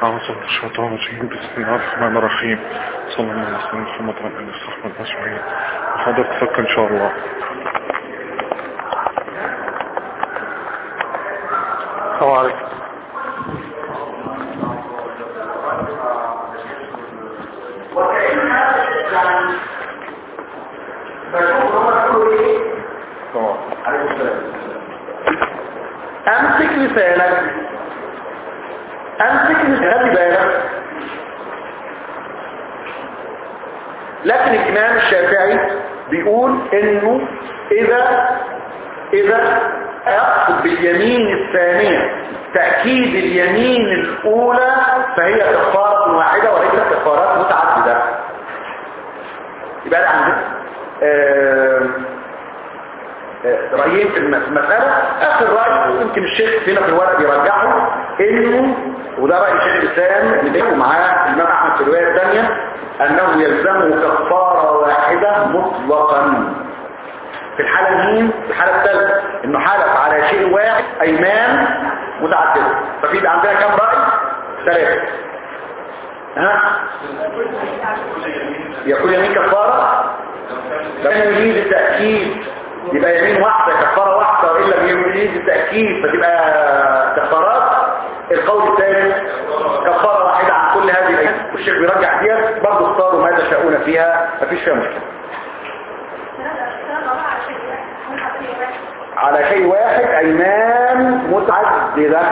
أعوذ بالله الشيطان الرجيم بسم الله الرحمن الرحيم صلى الله عليه وسلم محمد وعلى آله وصحبه أجمعين وحضرتك فك إن شاء الله السلام عليكم امسك لسانك امسك لسانك خلي بالك لكن الامام الشافعي بيقول انه اذا اذا اقصد باليمين الثانية تأكيد اليمين الاولى فهي كفارة واحدة وليست كفارات متعددة يبقى عندنا آه رأيين في المسألة آخر رأي يمكن الشيخ فينا في الورق بيرجعه إنه وده رأي الشيخ الإسلام اللي بيحكوا معاه الإمام أحمد في الرواية الثانية أنه يلزمه كفارة واحدة مطلقا في الحالة مين؟ في الحالة الثالثة إنه حلف على شيء واحد أيمان متعددة ففي عندنا كم رأي؟ ثلاثة ها؟ يكون يمين كفارة؟ لم يريد التأكيد يبقى يمين واحدة كفارة واحدة وإلا يريد التأكيد فتبقى كفارات القول الثاني كفارة واحدة عن كل هذه الأيام والشيخ بيرجع فيها برضه اختاروا ما تشاءون فيها مفيش فيها مشكلة على شيء واحد أيمان متعددة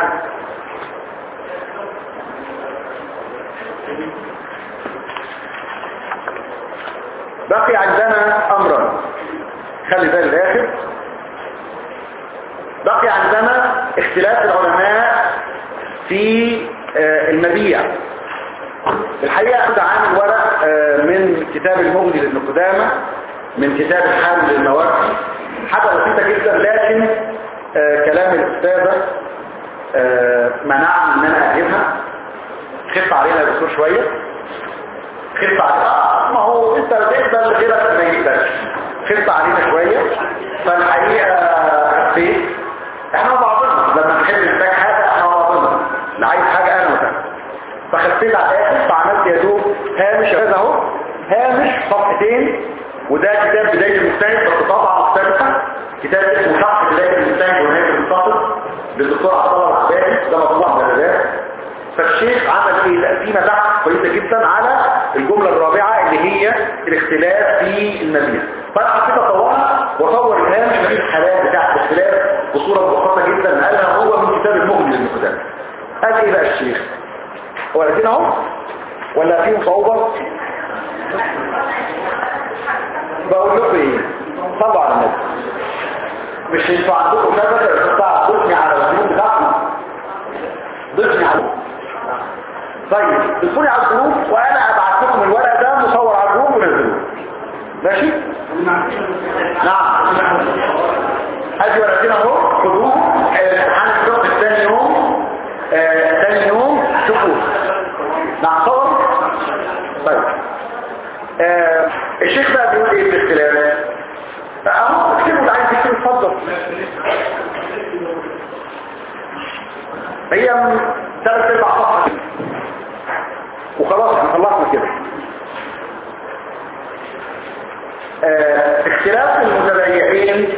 بقي عندنا أمرا خلي ده للآخر بقي عندنا اختلاف العلماء في المبيع الحقيقة كنت عامل ورق من كتاب المغني لابن قدامة من كتاب الحامل للمواقف حاجة بسيطة جدا لكن كلام الأستاذة منعني ان انا اجيبها خف علينا يا دكتور شوية خف علينا ما هو انت تقبل غيرك ما يقبلش خف علينا شوية فالحقيقة خفيت احنا بعضنا لما نحب نحتاج حاجة احنا بعضنا اللي عايز حاجة انا وتانا فخفيت على الاخر فعملت يا دوب هامش هذا اهو هامش صفحتين وده كتاب بداية المجتهد بس طبعا مختلفة كتاب اسمه شرح بداية المجتهد ونهاية المنتصف للدكتور عبد الله العبادي ده مطبوع بلدات فالشيخ عمل ايه تقسيمه تحت كويسه جدا على الجمله الرابعه اللي هي الاختلاف في المبيع فانا حطيت اطورها واطور الهامش من الحالات بتاعت الاختلاف بصوره مبسطه جدا قالها هو من كتاب المغني للمقدام قال ايه بقى الشيخ هو قال اهو ولا فيه صعوبه بقول لكم ايه صلوا على النبي مش انتوا عندكم كذا بتاع ضيفني على الجنوب بتاعكم ضيفني على طيب ضيفوني على الجروب وانا ابعت لكم الورق ده مصور على الجروب ونزلوه ماشي نعم ادي ورقتين اهو خدوه امتحان الصبح الثاني يوم آه، ثاني يوم شوفوا نعم صور طيب آه، الشيخ بقى بيقول ايه في الاختلاف اهو اكتبوا اللي عايز يكتب اتفضل هي ثلاث ارباع صفحه وخلاص احنا خلصنا كده آه، اختلاف المتبايعين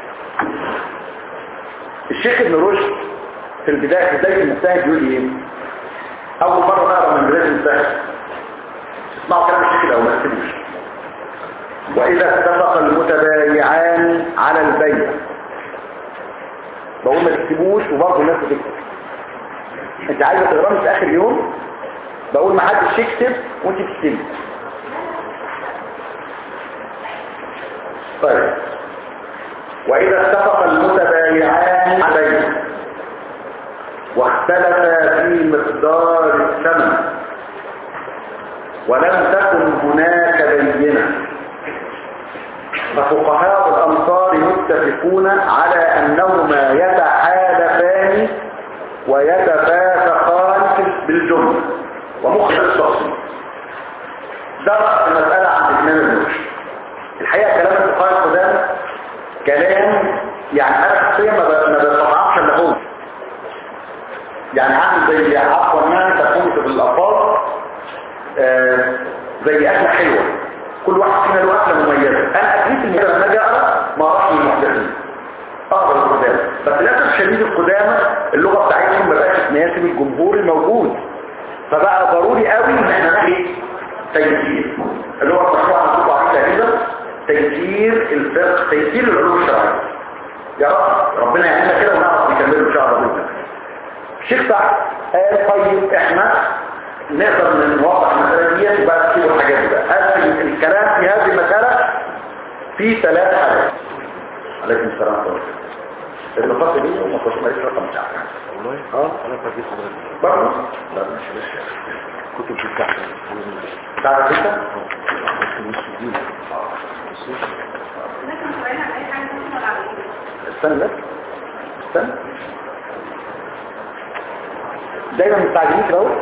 الشيخ ابن رشد في البداية في بداية المجتهد يقول ايه اول مرة نقرا من بداية المجتهد اسمعوا كلام الشيخ الاول ما تكتبوش واذا اتفق المتبايعان على البيع بقول ما تكتبوش وبرضه الناس بتكتب انت عايزه تقرا في اخر يوم بقول ما حدش يكتب وانت تكتبي طيب واذا اتفق المتبايعان عليه واختلفا في مقدار الثمن ولم تكن هناك بينه ففقهاء الامصار متفقون على انهما يتحالفان ويتفاسقان بالجمله ومخرج التفصيل ده رأس المسألة عن الإمام ابن رشد الحقيقة كلام الفقهاء القدام كلام يعني أنا شخصيا ما بستطعمش إلا هو يعني عامل زي عفوا ما تكون في زي اكله حلوه كل واحد فينا له اكله مميزه انا اكلت المميزه لما اجي اقرا ما اعرفش المحدثين اقرا القدامى بس للاسف شديد القدامى اللغه بتاعتهم ما بقتش تناسب الجمهور الموجود فبقى ضروري قوي ان احنا نعمل تيسير اللي هو المشروع هنطلب عليه تقريبا تيسير الفقه تيسير العلوم الشرعيه يا رب ربنا يعيننا كده ونعرف نكمله ان شاء الله باذن الله الشيخ سعد قال طيب احنا نقدر نوضح المسألة دي وبقى تسيبوا الحاجات دي بقى قال الكلام في هذه المسألة في ثلاث حاجات عليكم السلام ورحمة الله النقاط دي وما كنتش ماليش رقم بتاعك والله اه انا فاكر حضرتك برضه لا مش لسه كنت بتفتح تعرف انت استنى بس استنى دايما مستعجلين كده اهو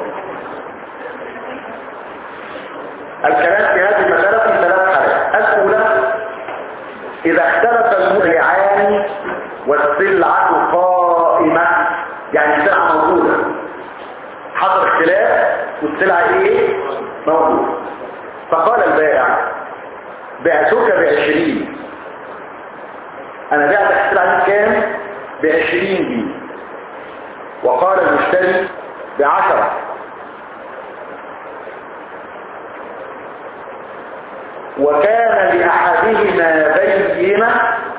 الكلام في هذه المسألة في ثلاث حالات الأولى إذا اختلف المبيعان والسلعة قائمة يعني السلعة موجودة حصل اختلاف والسلعة ايه موجودة فقال البائع بعتك بعشرين انا بعت السلعة دي بكام بعشرين دي وقال المشتري بعشرة وكان لأحدهما بينة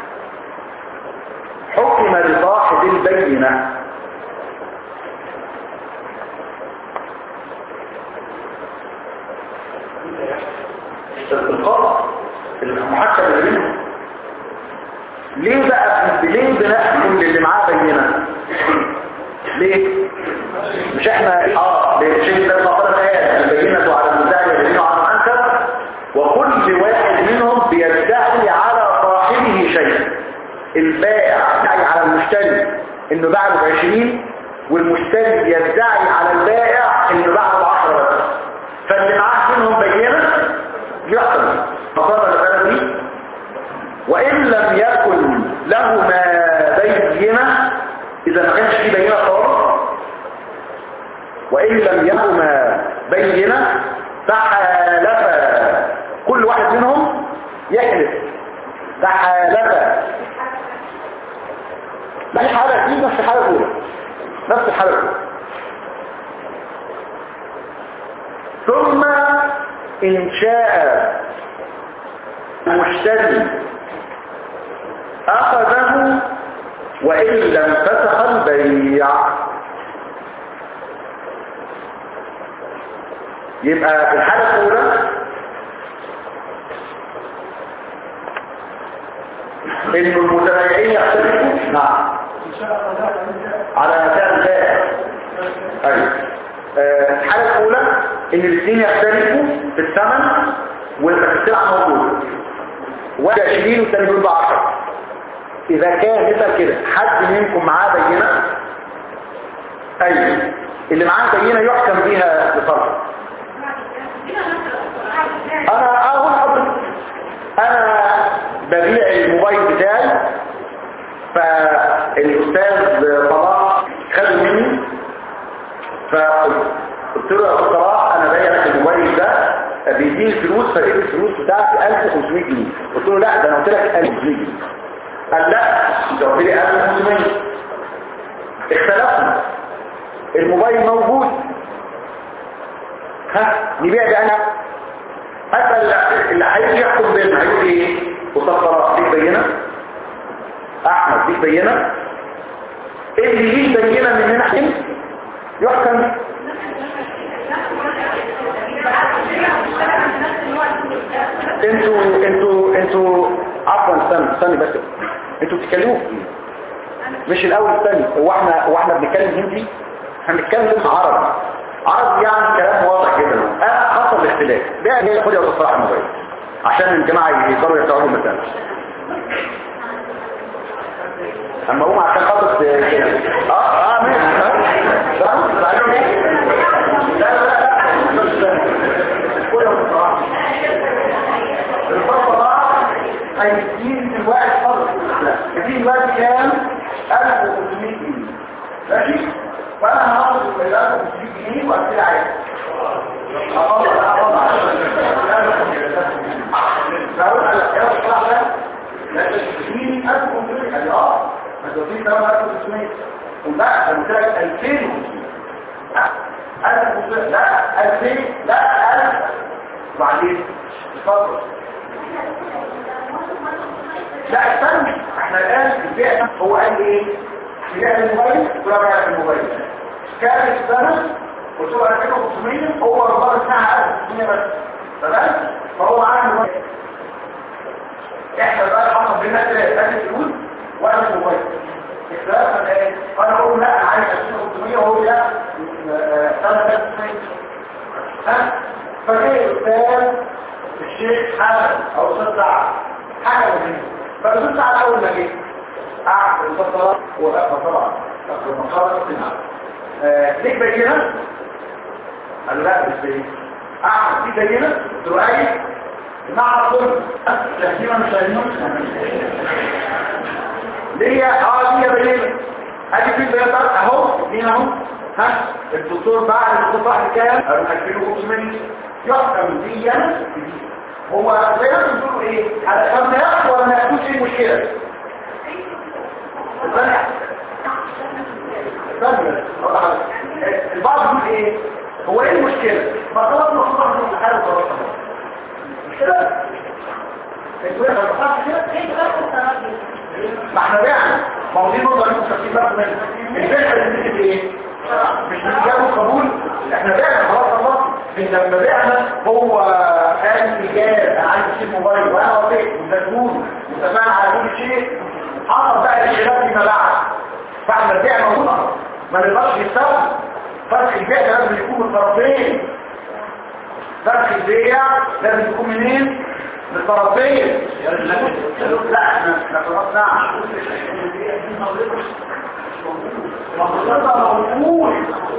حكم لصاحب البينة القرار المحكم اللي بينهم ليه بقى ليه بنحكم للي معاه بينة ليه مش احنا اه شيء ده فقط الايه البينة على المدعي والبينة على المنكر وكل واحد منهم بيدعي على صاحبه شيء البائع يدعي على المشتري انه باع له 20 والمشتري يدعي على البائع انه باع له 10 بس فاللي معاه منهم بينة يحصل فصار البلد دي وإن لم يكن لهما بينة إذا ما كانش في بينة خالص وإن لم يهما بينة تحالفا كل واحد منهم يحلف تحالفا ما هي حالة دي نفس الحالة الأولى نفس الحالة الأولى ثم إن شاء المشتري أخذه وإن لم فسخ البيع يبقى الحالة الأولى إن المتبايعين يختلفوا نعم على سعر البائع أيوة آه، الحالة الأولى إن الاثنين يختلفوا في الثمن ويبقى السلعة موجودة واحد 20 والثاني بيقول ب 10 إذا كان مثل كده حد منكم معاه بينة أيوة اللي معاه بينة يحكم بيها لصالحه أنا أقول حضرتك أنا ببيع الموبايل بتاعي فالأستاذ صلاح خده مني فقلت له يا أستاذ صلاح أنا بايع لك الموبايل ده بيديني فلوس فلقيت الفلوس بتاعتي 1500 جنيه قلت له لا ده انا قلت لك 1500 جنيه قال لا انت قلت لي 1500 اختلفنا الموبايل موجود ها نبيع ده انا اسال اللي هيجي يحكم بيننا هيقول ايه وصفر ليك بينه احمد ليك بينه اللي ليه بينه من هنا حين يحكم انتوا انتوا انتوا عفوا استنى استنى بس انتوا بتتكلموا في ايه مش الاول استنى هو احنا هو احنا بنتكلم هندي احنا بنتكلم عربي عربي يعني كلام واضح جدا اه حصل الاختلاف ده جاي خد يا استاذ صلاح الموبايل عشان الجماعه يقدروا يفتحوا المثال اما هم عشان خاطر ت- اه اه ماشي اه لا لا لا لا خد يا استاذ صلاح الفرق هيدين دلوقتي فرق يدين دلوقتي كام 1500 جنيه ماشي فانا هاخد ال 1500 جنيه وابتدي عليها قلت لك 3500 لا انا قلت لك 2500 1500 لا 2000 لا 1000 وبعدين اتفضل لا استنى احنا الان البيع هو قال ايه بيع الموبايل ولا بيع الموبايل كان السنه قلت له 2500 هو ربما ساعه 1500 بس تمام فهو عنده احنا بقى حصل بينا كده ادي فلوس وانا الموبايل اختلاف ايه انا اقول لا انا عايز 2500 وهو لا سنه 3500 ها فجاي الاستاذ الشيخ حسن او استاذ سعد حاجه مهمه فالاستاذ سعد اول ما جه قعد في الصلاه وقف طبعا في المقام ليك بينه قال لا مش بينه قعد في بينه قلت له ايه مع الظلم تهديما مش هينون ليه اه دي بينه ادي في البيانات اهو مين اهو ها الدكتور بعد الصفحه كام 2500 يحكم ديا هو زي ما بتقولوا ايه على كم ياخد ولا ما ياخدش ايه المشكله البعض يقول ايه هو ايه المشكله ما طلبنا صفحه من الحاله وخلاص مش كده انتوا ايه خلاص كده ما احنا بعنا ما هو دي برضه انتوا شايفين بقى من البيع اللي ايه مش بنجاوب قبول احنا بعنا خلاص خلاص ان لما بعنا هو قال لي جاي انا عايز اشتري موبايل وانا وافقت وتجوز واتفقنا على كل شيء حصل بقى الخلاف فيما بعد فاحنا البيع موجود ما نقدرش نستوعب فرق البيع ده لازم يكون من الطرفين فرق البيع لازم يكون منين؟ من الطرفين لا احنا احنا خلصنا مصدر موجود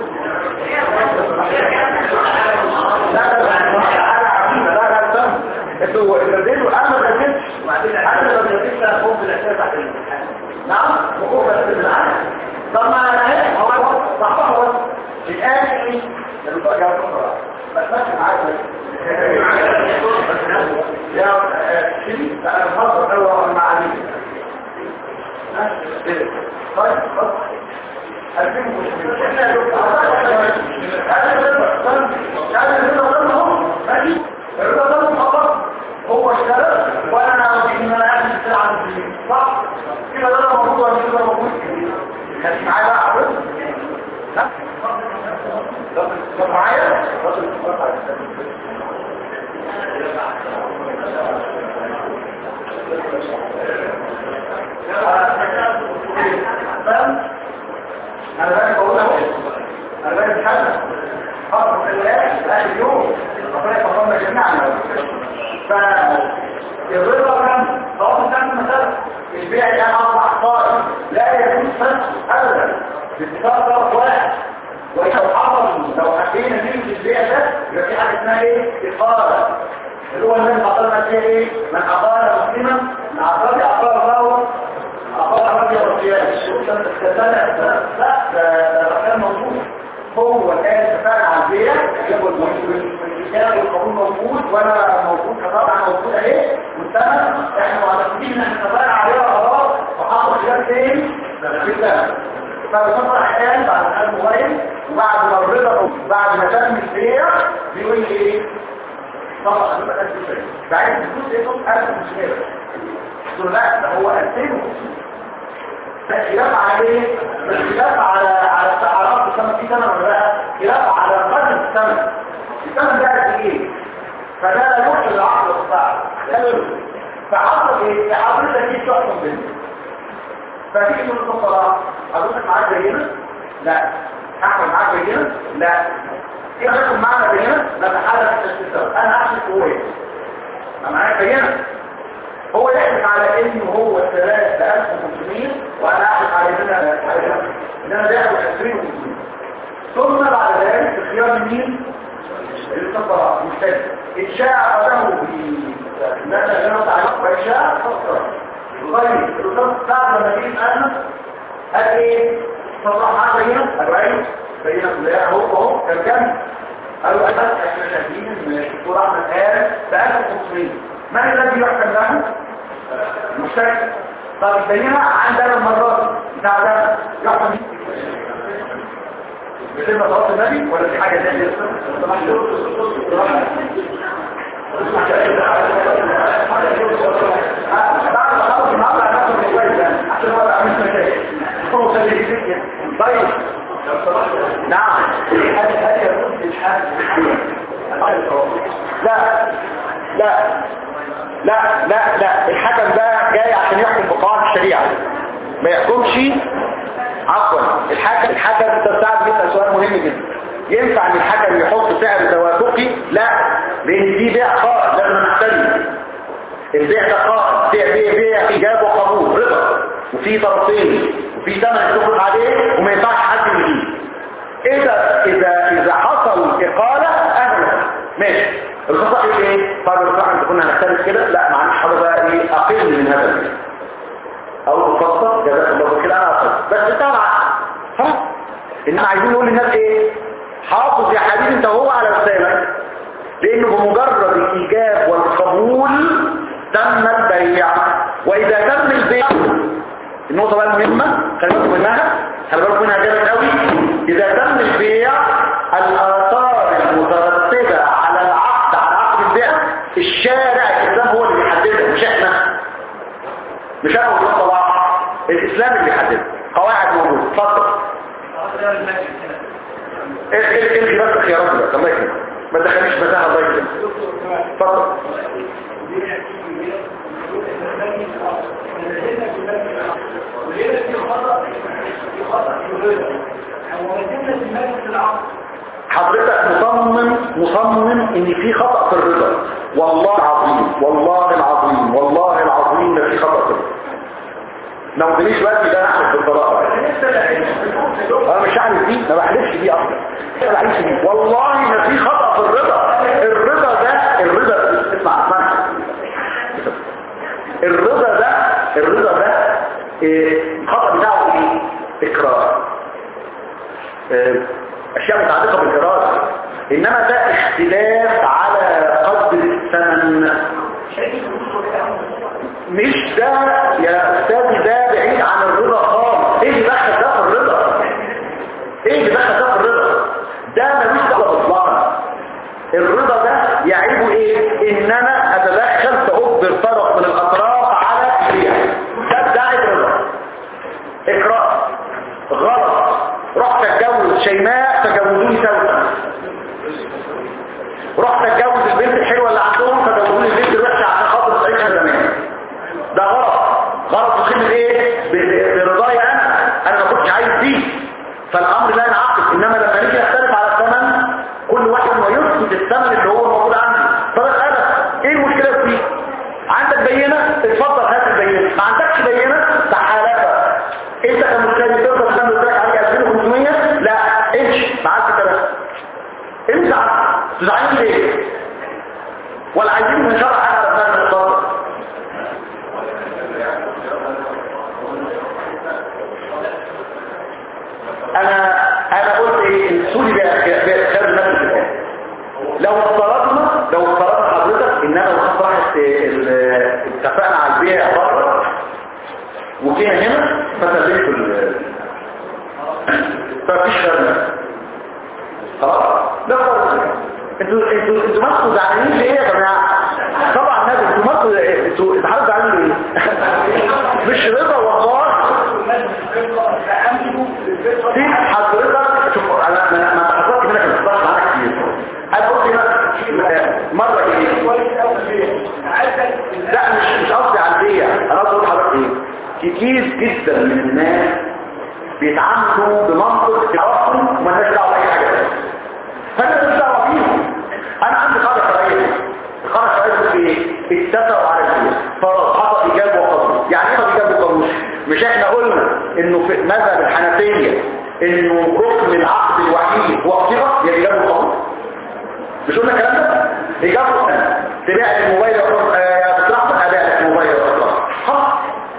لا لا لا لا لا انتوا بديتوا انا ما بديتش انا ما بديتش اخوف بالاساس على الامتحان نعم وقوف بالاساس طب ما انا هيك هو صح هو الان ايه اللي بقى جاوب بس ماشي معاك يا شيء انا بفضل اول معاني طيب هو اشترى وانا نعرف ان انا قاعد في الساعه صح كده ده موجود ولا كده موجود خليك معايا بقى حضرتك ها طب معايا انا بقى بقول اهو انا بقى بتحدث خطر في الله اخر يوم ربنا يفضلنا جميعا فالرضا كم ضوء كم مثلا البيع كان اربع اخطار لا يكون فسخ ابدا باتفاق طرف واحد ولو حصل لو حكينا نمشي البيع ده يبقى في حاجه اسمها ايه اقاله اللي هو النبي قال فيها ايه من اقال مسلما من اقال اقال الله اقال رجل والقياس لا ده كان موجود هو الان اتفقنا على البيع ياخد الكتاب والقانون موجود وانا موجود كطبعا موجود اهي والثمن احنا معتقدين ان احنا اتفقنا عليها خلاص وحصل خلاف فين في الثمن فبصفر الان بعد الموبايل وبعد ما الرضا بعد ما تم البيع بيقول لي ايه طبعا انا بقى بعد الفلوس ايه دول 1500 دول لا ده هو 2000 خلاف عليه خلاف على على على الثمن في ثمن ولا لا خلاف على قدر الثمن الثمن ده قد ايه فده لا يوحي العقل والصعب فحصل ايه حضرتك دي تحكم بينه فتيجي تقول له صلاه حضرتك معاك بينه لا احمد معاك بينه لا ايه حكم معنا بينه لا تحدث التشتيت انا احسب هو ايه معاك بينه هو يحلف على انه هو الثلاث ب 1500 وانا احلف على ان انا ان انا باخد 20 ثم بعد ذلك اختيار مين الصفراء مستجد ان شاء اخذه بالناس اللي انا تعلق وان شاء فكر طيب الاستاذ سعد لما جه يسالنا قال ايه صلاح معاه بينه قالوا ايوه بينه كلها اهو اهو كان كام قالوا بس احنا شايفين ان الدكتور احمد قال ب 1500 من الذي يحكم له المشترك طب البينة عندنا المرات بتاع ده يحكم بسمة صلاة النبي ولا في حاجة ثانية طيب نعم لا لا لا لا لا الحكم ده جاي عشان يحكم بقواعد الشريعة ما يحكمش عفوا الحكم الحكم انت بتاعك بيسأل سؤال مهم جدا ينفع ان الحكم يحط سعر توافقي لا لان دي بيع قائد لازم نحترم البيع ده قائد بيع بيع بيع ايجاب وقبول رضا وفي طرفين وفي ثمن اتفق عليه وما ينفعش حد يجيب اذا اذا اذا حصل اقاله اهلا ماشي الخطأ ايه ايه طيب الخطأ انت كنا هنختلف كده لا معلش حاجه بقى ايه اقل من هذا الشيء او تفضل جزاك الله خير انا اقل بس تابع خلاص ان عايزين نقول للناس ايه حافظ يا حبيبي انت وهو على لسانك لانه بمجرد الايجاب والقبول تم البيع واذا تم البيع النقطه بقى المهمه خلي بالكم منها خلي بالكم منها جامد قوي اذا تم البيع الاثار المترتبه على العقد على عقد البيع الشارع الاسلام هو اللي بيحددها مش احنا مش انا ولا صلاح الاسلام اللي بيحددها قواعد موجوده اتفضل الغي بس خيارات بقى الله يكرمك ما تخليش متاهه الله يكرمك اتفضل حضرتك مصمم مصمم ان في خطأ في الرضا والله العظيم والله العظيم والله العظيم ما في خطأ في الرضا ما قلتليش دلوقتي ده احمد بالطلاق انا مش هعمل دي ما بحلفش دي اصلا ما بحلفش دي والله ما في خطأ في الرضا الرضا ده الرضا اسمع اسمع الرضا ده الرضا ده إيه، الخطأ بتاعه ايه اكراه إيه، اشياء متعلقة بالإرادة انما ده اختلاف على قدر الثمن مش ده يا استاذي ده بعيد عن الرضا خالص ايه اللي دخل ده في الرضا ايه اللي دخل ده في الرضا ده ملوش دعوه اطلاقا الرضا ده يعيبه ايه ان انا اتدخل فاجبر طرف من الاطراف على البيع ده بتاعي الرضا اقرا غلط رحت اتجوز شيماء فجوزوني توأم رحت اتجوز البنت الحلوه اللي عندهم فجوزوني البنت الوحشه عشان خاطر تعيشها زمان ده غلط غلط في خدمه ايه ب- برضاي انا انا ما كنتش عايز دي فالامر لا ينعقد انما لما نيجي نختلف على الثمن كل واحد ما يثبت الثمن اللي هو موجود عندي فبسالك ايه المشكله في دي عندك بينه اتفضل هات البينه ما عندكش بينه تعالى بقى انت كمشتري تقدر تعمل لك عليك 2500 لا امشي معاك ثلاثه امزع تزعلني ليه ولا عايزين من شرع حاجه على دماغنا اتفضل انا انا قلت ايه السوري بخير نفس الكلام لو افترضنا لو افترضنا حضرتك ان انا وخط راحت ال- اتفقنا على البيع بره وجينا هنا فسلمت ال فمفيش خدمه خلاص ده فرض انتوا انتوا انتوا مالكم زعلانين ليه يا جماعه طبعا الناس انتوا مالكم انتوا انتوا حضرتك زعلانين ليه مش رضا والله دي حضرتك شوف انا انا ما حضرتك منك ما تقدرش معاك كتير انا قلت لك مره ايه لا مش مش قصدي على البيع انا قصدي اقول لحضرتك ايه كتير جدا من الناس بيتعاملوا بمنطق تعرفهم ومالناش دعوه باي حاجه تانية فانا مش دعوه بيهم انا عندي قاعده شرعيه القاعده الشرعيه بتقول ايه اتفقوا على البيع خلاص حصل ايجاب وقبول يعني ايه ايجاب وقبول مش احنا قلنا انه في مذهب الحنفيه انه ركن العقد الوحيد هو الصيغه هي ايجاب وقبول مش قلنا الكلام ده ايجاب وقبول تبيع الموبايل يا دكتور احمد ابيع لك الموبايل يا دكتور خلاص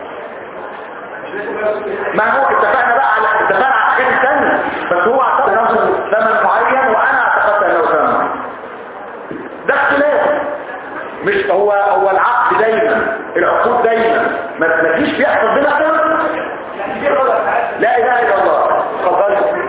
ما هو اتفقنا بقى على اتفقنا على الحاجات الثانيه بس هو اعتقد انه ثمن معين وانا اعتقدت انه ثمن معين ده اختلاف مش هو هو العقد دايما العقود دايما ما ما فيش بيحصل بينا كده لا اله الا الله اتفضل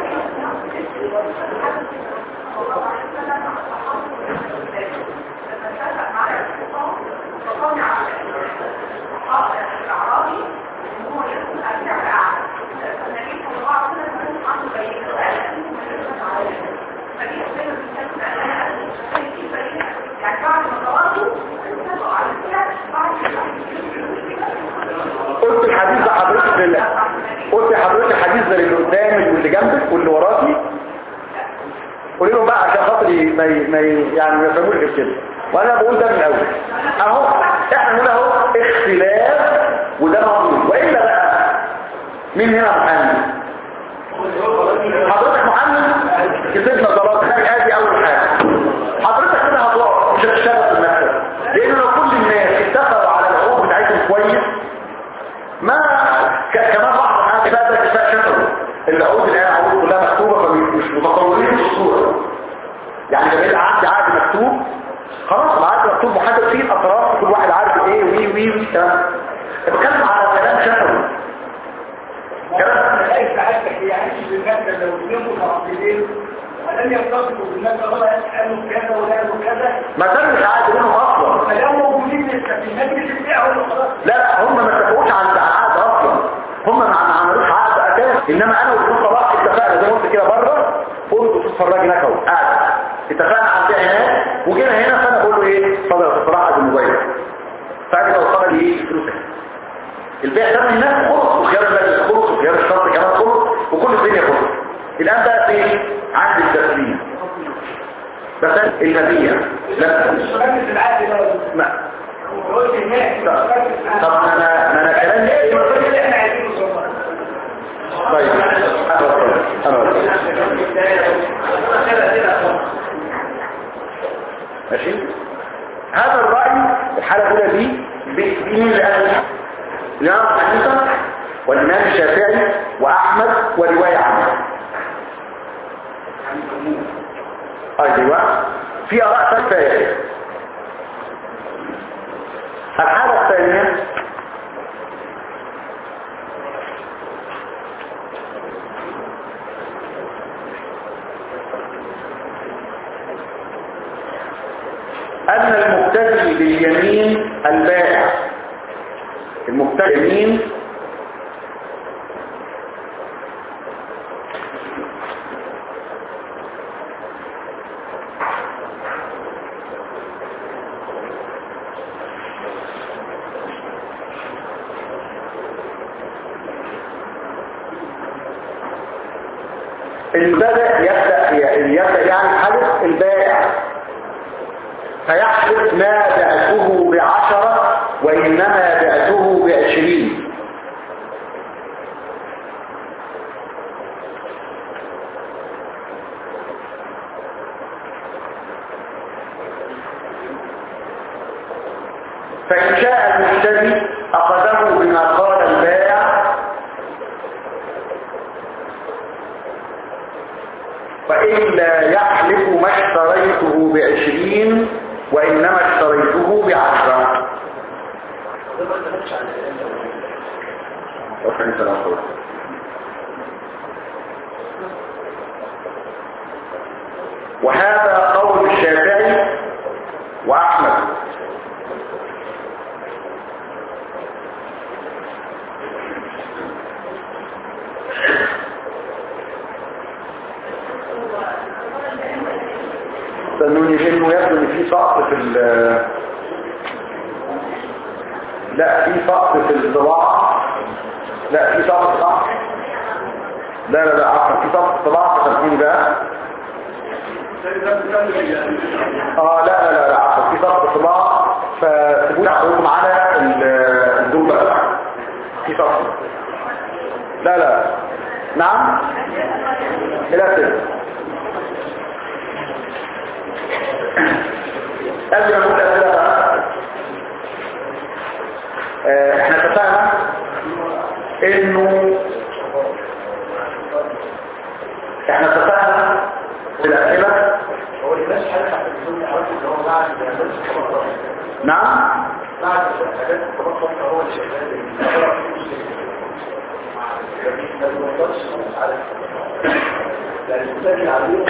قلت الحديث ده حضرتك لله قلت لحضرتك الحديث ده اللي قدامك واللي جنبك واللي وراكي قولي لهم بقى عشان خاطري ما ي- ما ي- يعني ما يفهموش غير كده وانا بقول ده من الاول اهو احنا هنا اهو اختلاف وده موجود والا بقى مين هنا محمد حضرتك محمد كسبنا ضربات هذه ادي اول حاجه حضرتك كده هتقف مش هتشتغل في المكتب لان لو كل الناس اتفقوا على العقود بتاعتهم كويس ما ك- كمان بعض الحاجات بقى ده كفايه شفوي العقود اللي هي عقود كلها مكتوبه فمش متطورين في الصوره يعني لما يبقى عندي عقد مكتوب خلاص العقد مكتوب محدد فيه الاطراف كل واحد عارف ايه وي وي وي تمام بتكلم على كلام شفوي كلام ليس حتى يعيش بالمادة لو يموا معقدين ولم يرتبطوا بالمادة ولا يسألوا كذا ولا يسألوا كذا ما تمش عقد منهم اصلا فلو موجودين لسه في المجلس بتاعه خلاص لا لا هم ما اتفقوش على العقد اصلا هم ما ما عملوش عقد اساس انما انا والدكتور صلاح اتفقنا زي ما قلت كده بره قلت دكتور فراج هناك اهو قاعد اتفقنا على البيع هناك وجينا هنا فانا بقول له ايه اتفضل يا دكتور صلاح على الموبايل فقال لي وصل لي ايه فلوسك البيع ده من الناس خلص وخيار المجلس خلص وخيار الشرط كمان خلص وكل الدنيا خلص الان بقى في عندي التسليم بس المبيع لا مش مجلس العادي ده ما قلت الناس طب ما انا ما انا كلامي ايه الرجل اللي احنا عايزينه صراحة طيب انا وصلت انا وصلت ماشي هذا الرأي الحالة الأولى دي بمين اللي قال الإمام أبو حنيفة والإمام الشافعي وأحمد ورواية عنه أيوة في آراء ثالثة الحالة الثانية أن المبتدئ باليمين البائع المبتدئ يمين البدء يبدأ يبدأ يعني حدث البائع فيحلف ما بعته بعشرة وإنما بعته بعشرين فإن شاء المشتري أخذه بما قال البائع وإلا يحلف ما اشتريته بعشرين وإنما اشتريته بعشرة وفين سلام وهذا قول الشافعي وأحمد استنوني انه يبدو ان في سقط في ال لا في سقط في الطباعة لا في سقط صح لا لا لا عفوا في سقط في الطباعة فتنقوني بقى اه لا لا لا لا عفوا في سقط في الطباعة فتبون عقلكم على ال- الدولة في سقط لا لا نعم لا تلك قبل ما نقول أسئلة بقى آه، احنا اتفقنا انه احنا اتفقنا في الأسئلة هو الناس حاجة حتى بيقول عارف ان هو بعد ما يعملش خبر نعم بعد الحاجات الخبر هو اللي شغال ما بيوصلش على يعني الثاني عليهم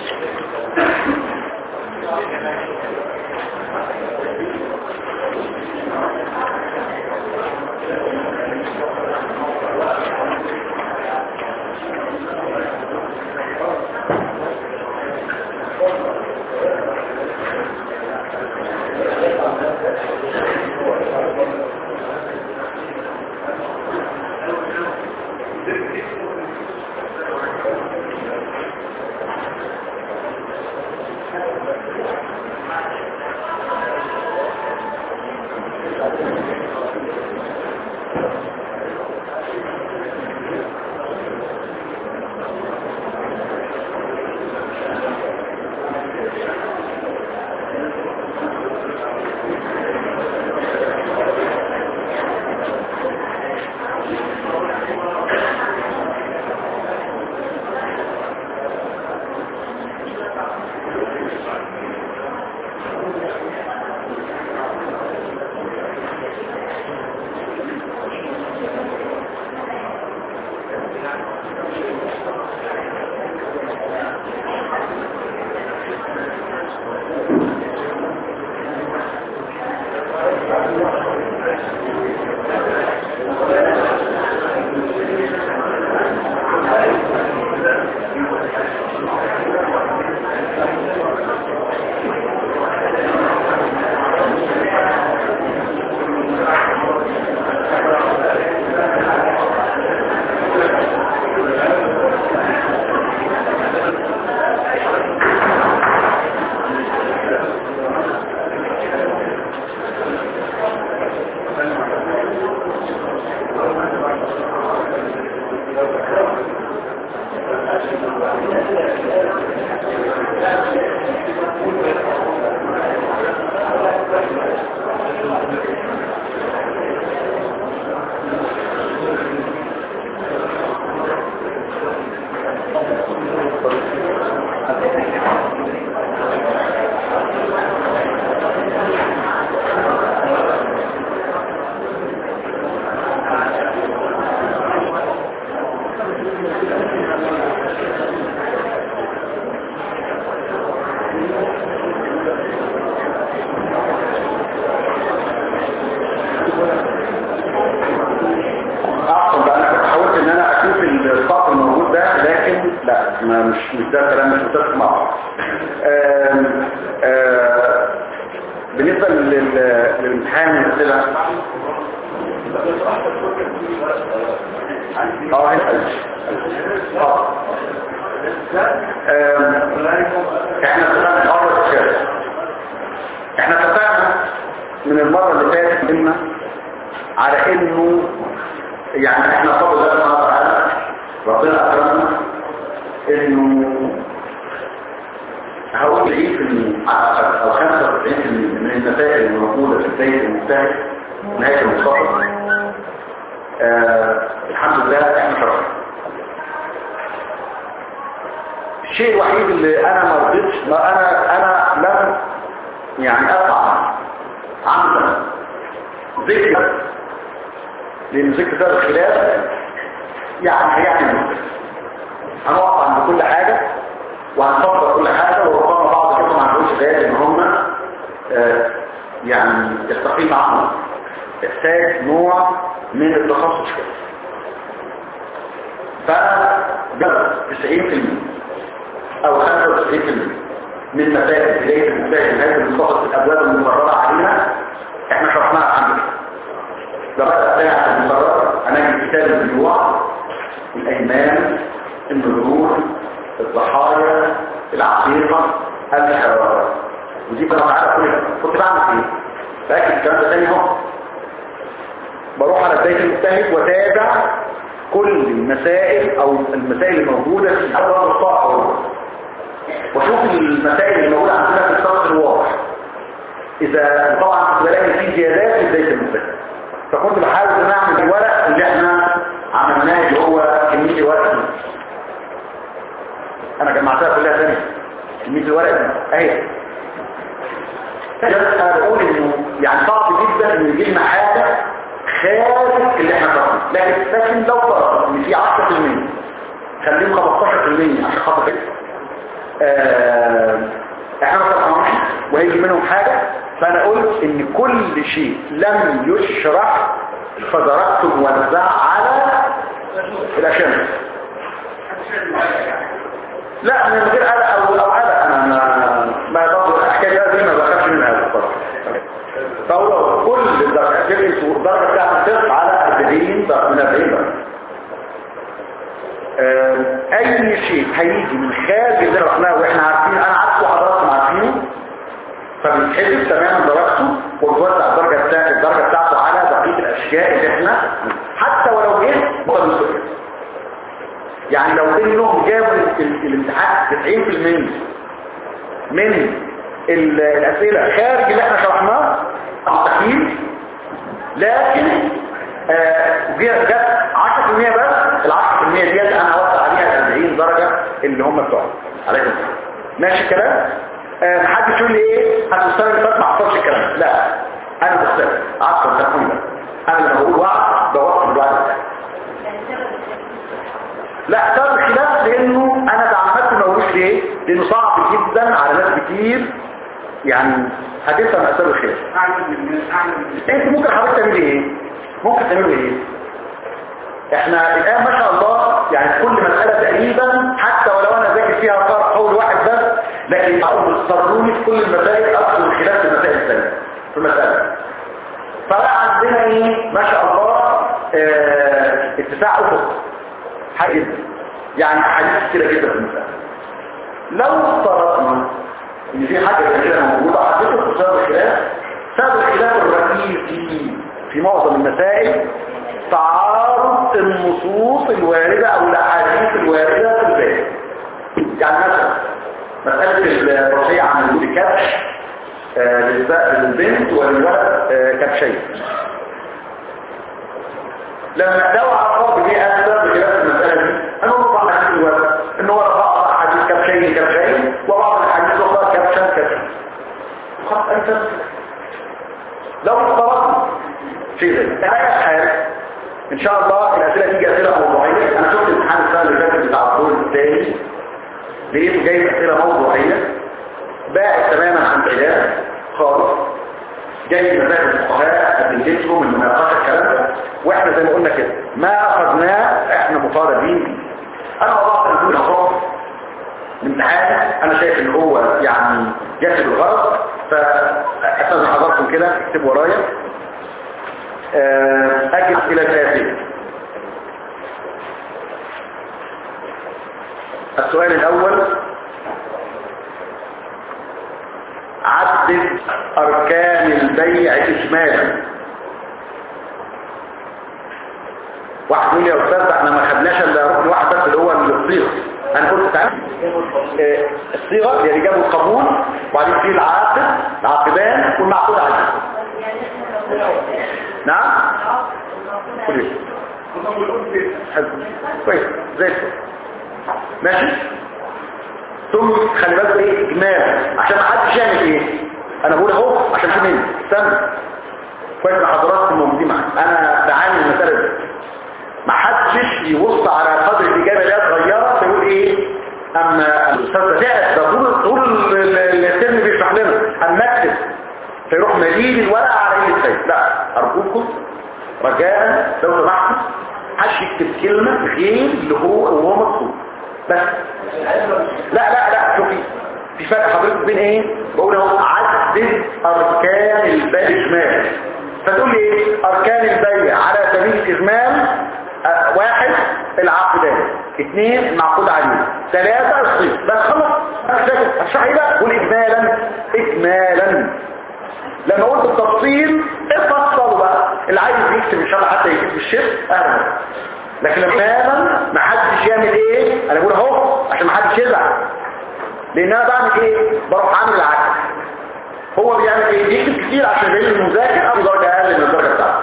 احسن بقى انا كنت حاولت ان انا اشوف الصف الموجود ده لكن لا ما مش مش ده كلام مش متفق مع بعض آم، آه، بالنسبه لل- للامتحان الاسئله اه هنا اه آم، احنا اتفقنا الامر الشارع احنا اتفقنا من المره اللي فاتت منا على انه يعني احنا فضل الله سبحانه وتعالى ربنا اكرمنا انه هقول 90% او 95% من المسائل الموجوده في بدايه المجتهد نهايه المستقبل آه الحمد لله احنا شرفنا الشيء الوحيد اللي انا ما رضيتش ما انا انا لم يعني اقع عمدا ذكر لان ذكر ده الخلاف يعني هيعمل مشكله هنقف عند كل حاجه وهنفكر كل حاجه وربما بعض كده ما عندهمش بالي ان هم آه، يعني يستقيم معهم يحتاج نوع من التخصص كده فده 90% او 95% من مسائل بدايه المجتهد هذه المختصر في الابواب المقرره علينا احنا شرحناها الحمد لله ده بقى بتاع المقرر هنجد كتاب البيوع الايمان النذور الضحايا العقيقه الحوارات ودي كانت معانا كلها كنت بعمل ايه فاكر الكلام ده تاني اهو بروح على بدايه المجتهد واتابع كل المسائل او المسائل الموجوده في اول الصفحه واشوف المسائل اللي موجوده عندنا في الصف الواضح اذا طبعا كنت بلاقي فيه زيادات في بدايه المجتهد فكنت بحاول ان اعمل الورق اللي احنا عملناه اللي هو كميه الورق دي انا جمعتها كلها تاني كميه الورق دي اهي بس انا بقول انه يعني صعب جدا ان يجي لنا حاجه خارج اللي احنا طرحناه لكن لكن لو فرض ان في 10% خليهم 15% عشان خاطر كده آه، احنا ما طرحناش وهيجي منهم حاجه فانا قلت ان كل شيء لم يشرح فدركته موزع على الاشياء لا من غير قلق او او قلق انا ما ما برضه الحكايه دي ما بخافش منها بصراحه فهو كل الدرجه الدرجه بتاعت الصفر على 40 درجه من 40 درجه آم، اي شيء هيجي من خارج اللي رحناه واحنا عارفين انا عارفه وحضراتكم عارفينه فبيتحسب تماما درجته وتوزع الدرجه بتاعت الدرجه بتاعته على بقيه الاشياء اللي احنا حتى ولو جه بطل الصفر يعني لو كلهم جابوا ال- الامتحان 90% من ال- الاسئله خارج اللي احنا شرحناه مستحيل لكن آه، جت جت 10% بس ال 10% ديت انا هوسع عليها 40 درجه اللي هم بتوعهم عليكم السلام ماشي الكلام آه، محدش يقول لي ايه هتستنى اللي فات ما حصلش الكلام ده. لا انا بستنى عفوا تكون ده انا لما بقول وعد بوقف الوعد بتاعي لا سبب الخلاف لانه انا تعمدت ما اقولوش ليه لانه صعب جدا على ناس كتير يعني هتفهم اسباب الخلاف اعلم من الناس اعلم من الناس انت ممكن حضرتك تعملي ايه ممكن تعملوا ايه احنا الان ما شاء الله يعني كل مسألة تقريبا حتى ولو انا ذاكر فيها قول- قول واحد بس لكن بتصروني في كل المسائل اكثر الخلاف في المسائل الثانية في المسألة فبقى عندنا ايه ما شاء الله اه اتساع افق حاجة جدا يعني احاديث كتيرة جدا في المسألة لو افترضنا ان في حاجة كده موجودة حقيقة بسبب الخلاف سبب الخلاف الرئيسي في معظم المسائل تعارض النصوص الواردة او الاحاديث الواردة في الباب يعني مثلا مسألة الوصية عن وجود كبش آه، للب- للبنت وللولد آه، كبشين لما دعوا على الرب دي أسباب بخلاف المسألة دي أنا أقول بعض حديث الولد إن هو بعض حديث كبشين كبشين وبعض الحديث الأخرى كبشا كبشين خلاص أنت لو افترضنا في ذلك أنا حال إن شاء الله الأسئلة تيجي أسئلة موضوعية أنا شفت امتحان السنة اللي فاتت بتاع الدور الثاني لقيته جايب أسئلة موضوعية باعد تماما عن خلاف خالص جاي مذاهب الفقهاء ادلتهم المناقشه الكلام ده واحنا زي ما قلنا كده ما اخذناه احنا مطالبين بيه انا وضعت نقول خلاص الامتحان انا شايف ان هو يعني يكتب الغرض فاستاذن حضراتكم كده اكتبوا ورايا آه، اجل الى الاتيه السؤال الاول عدد أركان البيع إجمالا واحد يقول لي يا أستاذ احنا ما خدناش إلا ركن واحد بس اللي هو الصيغة أنا قلت تعالى آه، الصيغة اللي جابوا القبول وبعدين في العاقد العاقدان والمعقود عليه نعم قول إيه؟ حلو كويس زي الفل ماشي ثم خلي بالك ايه اجمال عشان ما حدش يعمل ايه انا بقول اهو عشان في مني استنى كويس ان حضراتكم موجودين معايا انا بعاني من المساله دي ما حدش يبص على قدر الاجابه اللي هي صغيره فيقول ايه اما الاستاذ ده تعب ده طول طول ال- ال- الترم بيشرح لنا اما اكتب فيروح مليل الورقه على ايد السيد لا ارجوكم رجاء لو سمحتوا محدش يكتب كلمه غير اللي هو وهو مكتوب بس لا لا لا شوفي في فرق حضرتك بين ايه بقول اهو عدد اركان البيع اجمال فتقول لي ايه اركان البيع على سبيل الاجمال آه، واحد العقدان اثنين المعقود عليه ثلاثة الصيف بس خلاص هتشرح ايه بقى قول اجمالا اجمالا لما قلت التفصيل افصلوا بقى اللي عايز يكتب ان شاء الله حتى يكتب بالشيء اهلا لكن لما ما حدش يعمل ايه انا بقول اهو عشان ما حدش يزعل لان انا بعمل ايه بروح عامل العكس هو بيعمل ايه بيكتب كتير عشان يبين المذاكر او درجه اقل من الدرجه بتاعته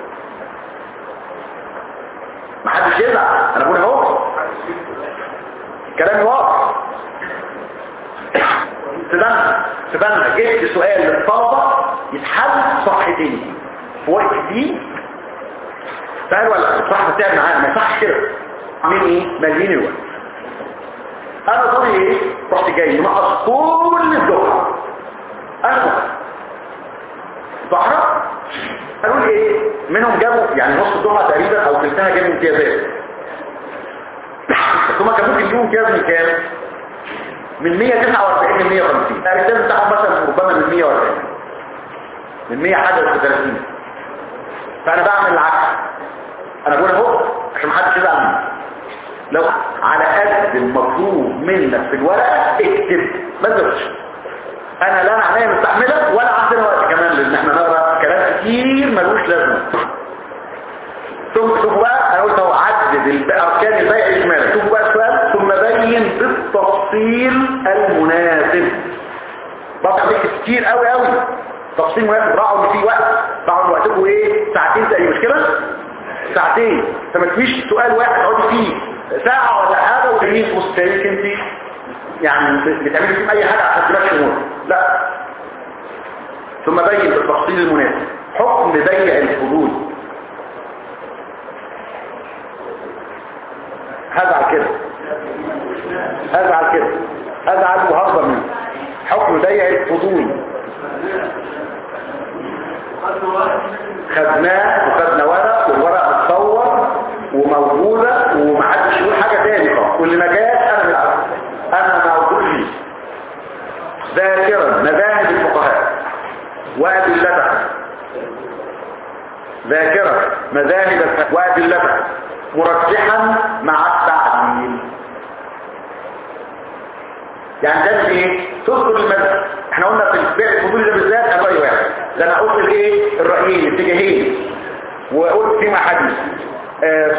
ما حدش يزعل انا بقول اهو كلامي واضح تبنى تبنى جبت سؤال للطلبة يتحل صحتين في وقت دي فقال ولا صاحب تعب معانا ما يصحش كده عاملين ايه مالين الوقت انا دوري ايه رحت جاي نقص كل الدفعه انا ظهرت قالوا لي ايه منهم جابوا يعني نص الدفعه تقريبا او ثلثها جابوا امتيازات بس هما كان ممكن يجيبوا امتياز من كام من 149 ل 150 الامتياز بتاعهم مثلا ربما من 140 من 100 حاجه ل 30 فانا بعمل العكس انا بقول اهو عشان محدش يزعل مني لو على قد المطلوب منك في الورقه اكتب ما تزودش انا لا انا عينيا مستحمله ولا عندنا وقت كمان لان احنا نقرا كلام كتير ملوش لازمه ثم شوفوا بقى انا قلت اهو عدد الب- اركان البيع اجمالا شوفوا بقى السؤال ثم بين بالتفصيل المناسب بقى عليك كتير قوي قوي تفصيل مناسب راعوا ان في وقت راعوا ان وقتكم ايه ساعتين تقريبا مش كده ساعتين فما تفيش سؤال واحد تقعدي فيه ساعه ولا حاجه وترميه في وسط تاريخ انت يعني بتعملي فيه اي حاجه عشان تمشي الامور لا ثم بين بالتفصيل المناسب حكم بيع الحدود هزعل كده هزعل كده هزعل وهرضى منه حكم بيع الفضول خدناه وخدنا ورق والورق متصور وموجودة ومحدش يقول حاجة تاني خالص واللي ما جاش انا مش عارف انا موجود فيه ذاكرا مذاهب الفقهاء وادلتها ذاكرا مذاهب الفقهاء وادلتها مرجحا مع التعديل يعني ده ايه تذكر المذهب احنا قلنا في البيع الفضولي ده بالذات انا راي واحد ده انا قلت الايه الرايين الاتجاهين وقلت فيما حديث آه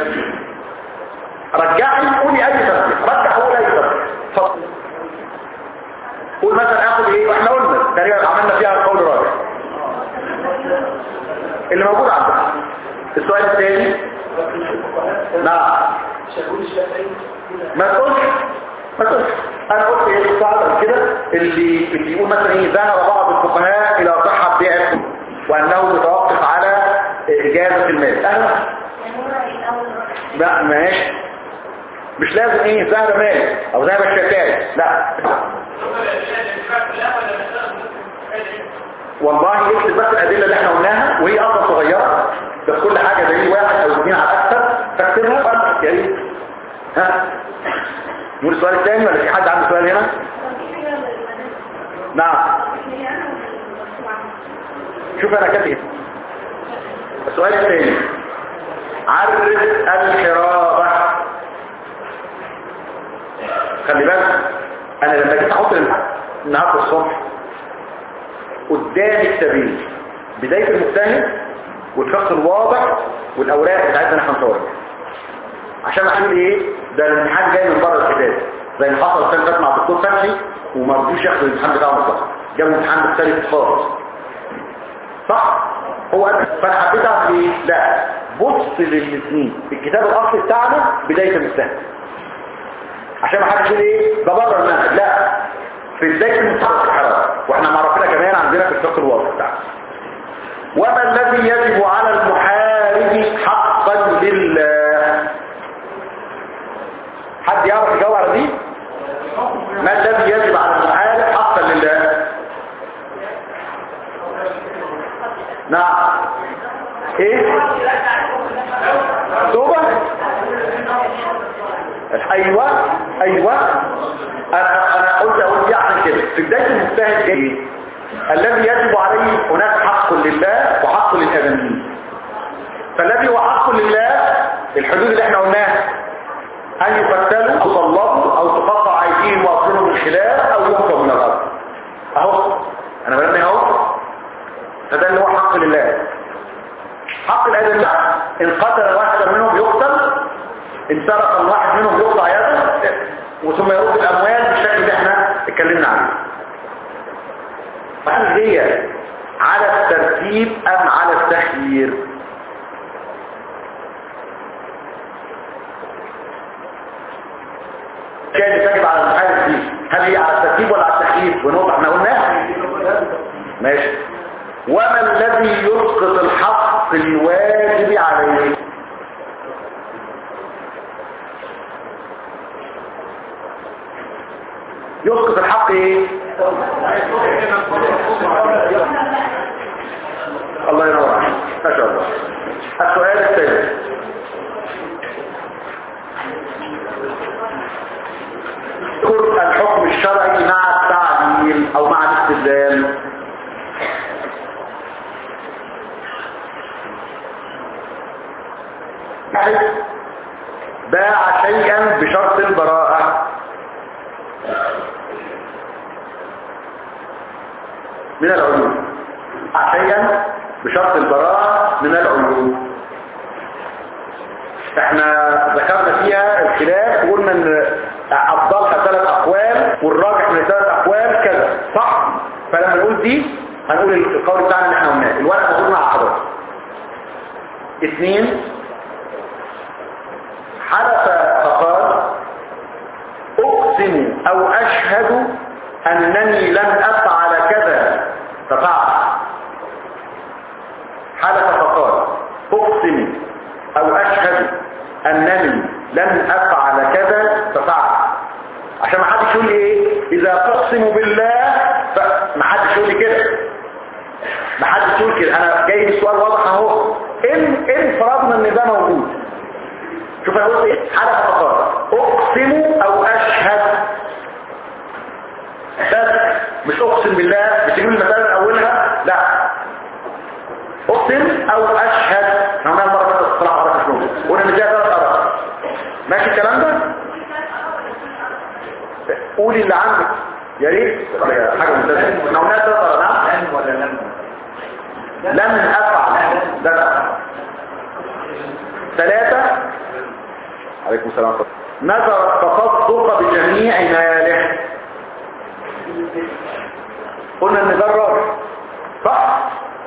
رجعني قولي اي ترجيح رجع قول اي ترجيح اتفضل قول مثلا اخد ايه واحنا قلنا تقريبا عملنا فيها القول الراجح اللي موجود عندنا السؤال الثاني نعم ما تقولش ما تقولش انا قلت ايه الصعب كده اللي اللي يقول مثلا ايه ذهب بعض الفقهاء الى صحه بيع الخمر وانه متوقف على اجازه المال انا لا ماشي مش لازم ايه ذهب مال او ذهب الشكاية لا والله اكتب بس الادله اللي احنا قلناها وهي اصلا صغيره بس كل حاجه دليل واحد او اثنين على اكثر فاكتبها يا ريت ها نقول السؤال الثاني ولا في حد عنده سؤال هنا نعم شوف انا كاتب ايه السؤال الثاني عرف الحرابة خلي بالك انا لما جيت احط النهارده الصبح قدامي السبيل بداية المجتهد والشخص الواضح والاوراق بتاعتنا احنا نصورها عشان اقول ايه ده الامتحان جاي من بره الكتاب زي اللي حصل السنه اللي فاتت مع الدكتور فتحي وما رضيوش ياخدوا الامتحان بتاعه مطلق جابوا امتحان مختلف خالص صح هو قال فانا حبيت اعمل ايه لا بص للاثنين الكتاب الاصلي بتاعنا بدايه المجتهد عشان ما حدش يقول ايه ده بره المنهج لا في بدايه المجتهد الحرام واحنا معرفينها كمان عندنا في الفقه الواضح بتاعنا وما الذي يجب على المحارب حقا لله حد يعرف يجاوب على دي ما الذي يجب على المحارب حقا لله نعم ايه توبة ايوه ايوه انا انا قلت اقول دي عشان كده في بدايه المجتهد جاي الذي يجب عليه هناك حق لله وحق للادميين فالذي هو حق لله الحدود اللي احنا قلناها ان يقتلوا او يصلبوا او تقطع ايديهم واصلهم من خلاف او ينفوا من الارض اهو انا بلمي اهو فده اللي هو حق لله حق الادم لا ان قتل واحدا منهم يقتل ان سرق الواحد منهم يقطع يده وثم يرد الاموال بالشكل اللي احنا اتكلمنا عليه هل هي على الترتيب ام على التخيير كان تجب على المحارب دي هل هي على الترتيب ولا على التخيير ونقطة احنا قلناها ماشي وما الذي يسقط الحق الواجب عليه يسقط الحق ايه الله ينور عليك ما شاء الله السؤال الثالث اذكر الحكم الشرعي مع التعديل او مع الاستدلال واحد باع شيئا بشرط البراءة من العيوب باع شيئا بشرط البراءة من العيوب احنا ذكرنا فيها الخلاف وقلنا ان افضلها ثلاث اقوال والراجح من ثلاث اقوال كذا صح فلما نقول دي هنقول القول بتاعنا اللي احنا قلناه الورق موجود مع حضرتك اثنين حلف فقال اقسم او اشهد انني لن افعل كذا ففعل حلف فقال اقسم او اشهد انني لن افعل كذا ففعل عشان ما حدش يقول لي ايه اذا تقسم بالله فما حدش يقول لي كده ما حدش يقول كده انا جاي السؤال واضح اهو ان ان فرضنا ان ده موجود شوف انا قلت ايه حلف فقال اقسم او اشهد بس مش اقسم بالله بتجيب المسألة من اولها لا اقسم او اشهد احنا عملنا مرة كده الصلاح على شنو قلنا ان فيها ثلاث اراء ماشي الكلام ده قولي اللي عندك يا ريت حاجة ممتازة احنا قلنا ثلاث اراء نعم لن ولا لن لم افعل لا لا ثلاثة عليكم السلام ورحمة الله. نذر التصدق بجميع ماله قلنا ان ده الراجح صح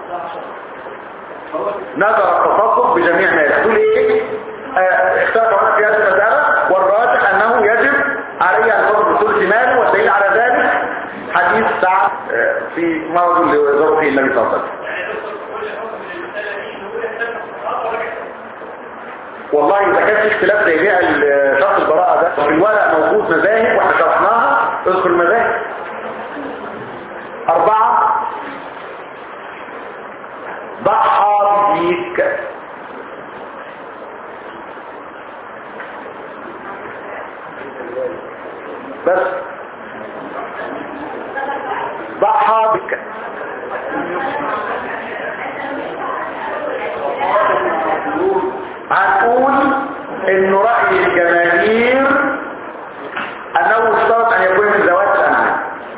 نذر التصدق بجميع ماله تقول ايه آه، اختلف هنا في هذه المسألة والراجح انه يجب عليه ان يفضل بثلث ماله والدليل على ذلك حديث سعد آه، في مرض لظروفه النبي صلى الله عليه وسلم والله اذا كان في اختلاف زي بيع ال- شرط البراءه ده في الورق موجود مذاهب واحنا شرحناها اذكر المذاهب اربعه ضحى بيك بس ضحى بك هنقول ان رأي الجماهير انه اشترط ان يكون من ذوات الانعام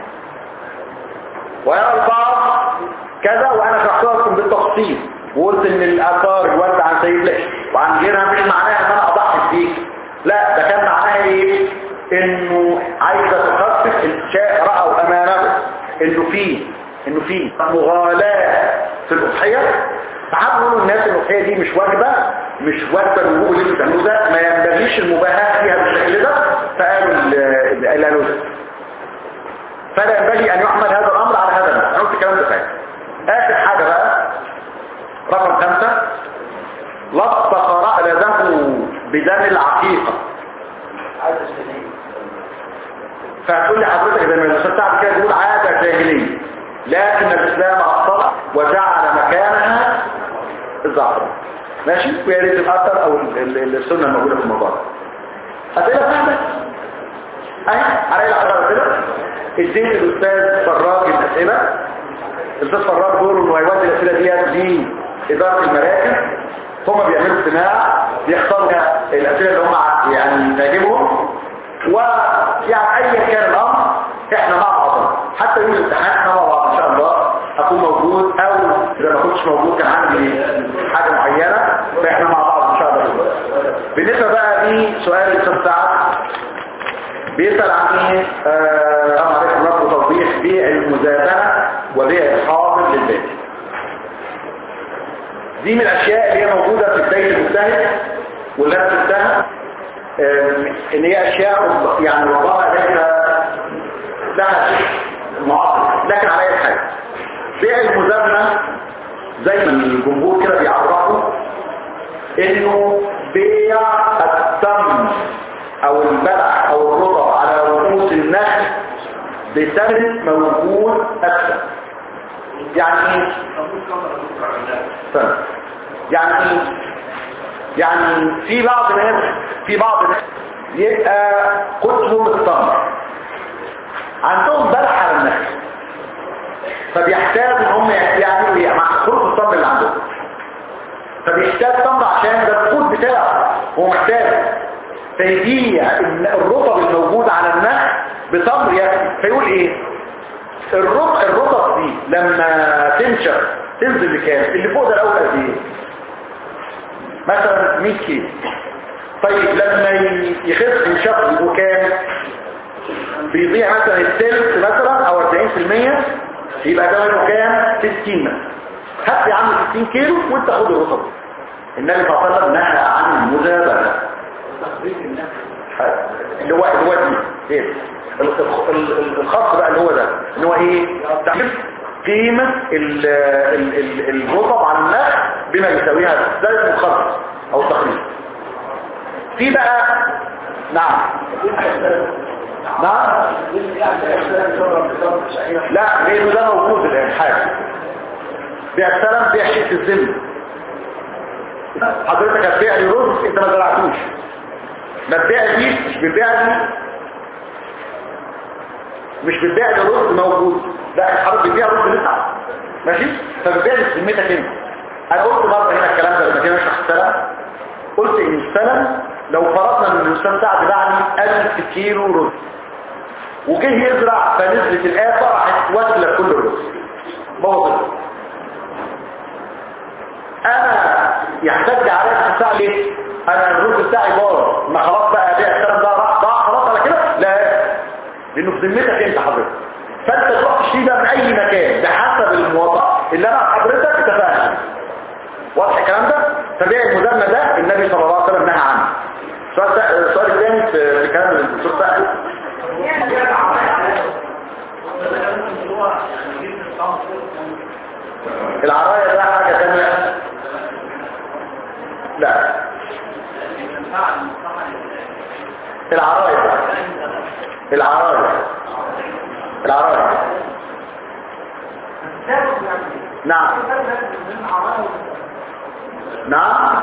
ويرى البعض كذا وانا شرحتها لكم بالتفصيل وقلت ان الاثار الورد عن سيد لك وعن غيرها مش معناها ان انا اضحي بيك لا ده كان معناها ايه انه عايزه تخفف الشاء راوا امامه انه فيه انه فيه مغالاه في الاضحيه فحابب يقولوا الناس ان الاضحيه دي مش واجبه مش واجبه الوجوب اللي انتوا بتعملوه ده ما ينبغيش المباهاه فيها بالشكل ده فقالوا ال- اللي قالوا ده فلا ينبغي ان يحمل هذا الامر على هذا الناس انا قلت الكلام ده فات اخر حاجه بقى رقم خمسة لطق رأله بدم العقيقة فهتقول لي حضرتك زي ما الاستاذ سعد كده بيقول عادة جاهلية لكن الاسلام اصطلح وجعل مكانها الزعتر ماشي ويا ريت الاثر او ال- ال- السنه الموجوده في الموضوع ده اسئله فاهمه اهي علي العشرة كده اديت الاستاذ فراج الاسئله الاستاذ فراج دول انه هيودي الاسئله ديت لاداره المراكز هم بيعملوا اجتماع بيختاروا الاسئله اللي هم ع- يعني تعجبهم ويعني ايا كان الامر احنا مع بعض حتى يوم الامتحان احنا مع بعض ان شاء الله اكون موجود او اذا ما كنتش موجود كان عندي حاجه معينه فاحنا مع بعض ان شاء الله بالنسبه بقى لسؤال الاستاذ سعد بيسأل عن ايه آه، طبعا عليكم نصر توضيح بيع المزادنة وبيع الحاضر للبيت دي من الاشياء اللي هي موجودة في بداية المجتهد واللي انا شفتها آم، ان هي اشياء يعني ربما ليس لها شيء معاصر لكن على اي حاجة بيع المزادنة زي ما الجمهور كده بيعرفوا انه بيع التمر او البلع او الرطب على رؤوس النخل بثمن موجود أكثر يعني ايه استنى. يعني ايه يعني في بعض الناس في بعض الناس يبقى قتلهم التمر عندهم بلح على النخل فبيحتاجوا ان هم يعملوا ايه مع خروج التمر اللي عندهم فبيحتاج تمر عشان ده القوت بتاعه هو محتاج فيبيع الرطب الموجود على النخل بتمر ياكل فيقول ايه الرطب الرطب دي لما تنشف تنزل لكام اللي فوق ده الاول قد ايه مثلا 100 كيلو طيب لما يخف ينشف يبقوا كام بيضيع مثلا الثلث مثلا او 40% يبقى ده منه كام 60 مثلا هات يا عم 60 كيلو وانت خد الرطب النبي صلى الله عليه وسلم نهى عن المزابنه اللي هو اللي هو دي ايه ال- ال- ال- الخاص بقى اللي هو ده اللي هو ايه تعريف قيمة ال- ال- ال- الرطب على النخل بما يساويها ده اسمه الخاص او التخليص في بقى نعم نعم لا لانه ده موجود الان حاجه بيع السلم بيع شيء في الذمه حضرتك هتبيع لي رز انت ما زرعتوش ما تبيع دي مش بتبيع دي مش بتبيع لي رز موجود لا حضرتك بتبيع رز لسه ماشي فبتبيع لي ذمتك انت انا قلت مره هنا الكلام ده لما كنا نشرح السلم قلت ان السلم لو فرضنا ان الاستاذ سعد باع لي 1000 كيلو رز وجه يزرع فنزلت الآفة راحت واكله كل الرز بوظت انا يحتاج عليا الساعه ليه انا الرز بتاعي باظ ما خلاص بقى بيع الكلام ده راح ضاع خلاص على كده لا لانه في ذمتك انت حضرتك فانت تروح تشتري ده من اي مكان بحسب المواضعه اللي انا حضرتك اتفقنا واضح الكلام ده فبيع المدمى ده النبي صلى الله عليه وسلم نهى عنه السؤال الثا- السؤال الثاني في في كلام الدكتور سعد العراية ده حاجة تانية لا العراية العراية العراية نعم نعم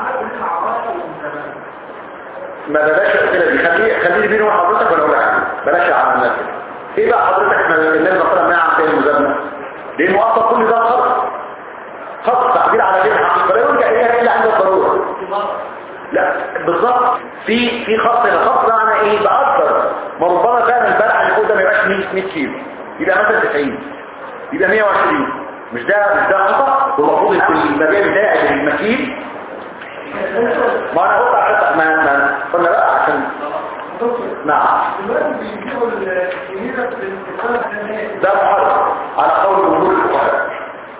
ما بلاش الاسئله دي خلي خليني بيني وبين حضرتك ولا اقول لك حاجة. بلاش على الناس ايه بقى حضرتك احنا النبي صلى الله عليه وسلم نهى عن فعل المزامنه لانه اصلا كل ده خط خط تعبير على غير الحقيقه فلا يرجع اليها الا عند الضروره لا بالظبط في في خط هنا خط معنى ايه بقدر ما ربما فعلا البلع اللي فوق ده ما يبقاش 100 100 كيلو يبقى مثلا 90 يبقى 120 مش ده مش ده خطا والمفروض يكون المبيع بتاعي المكيل ما انا قلت عشان ما ما قلنا بقى عشان نعم ده محرم على قول جمهور الفقهاء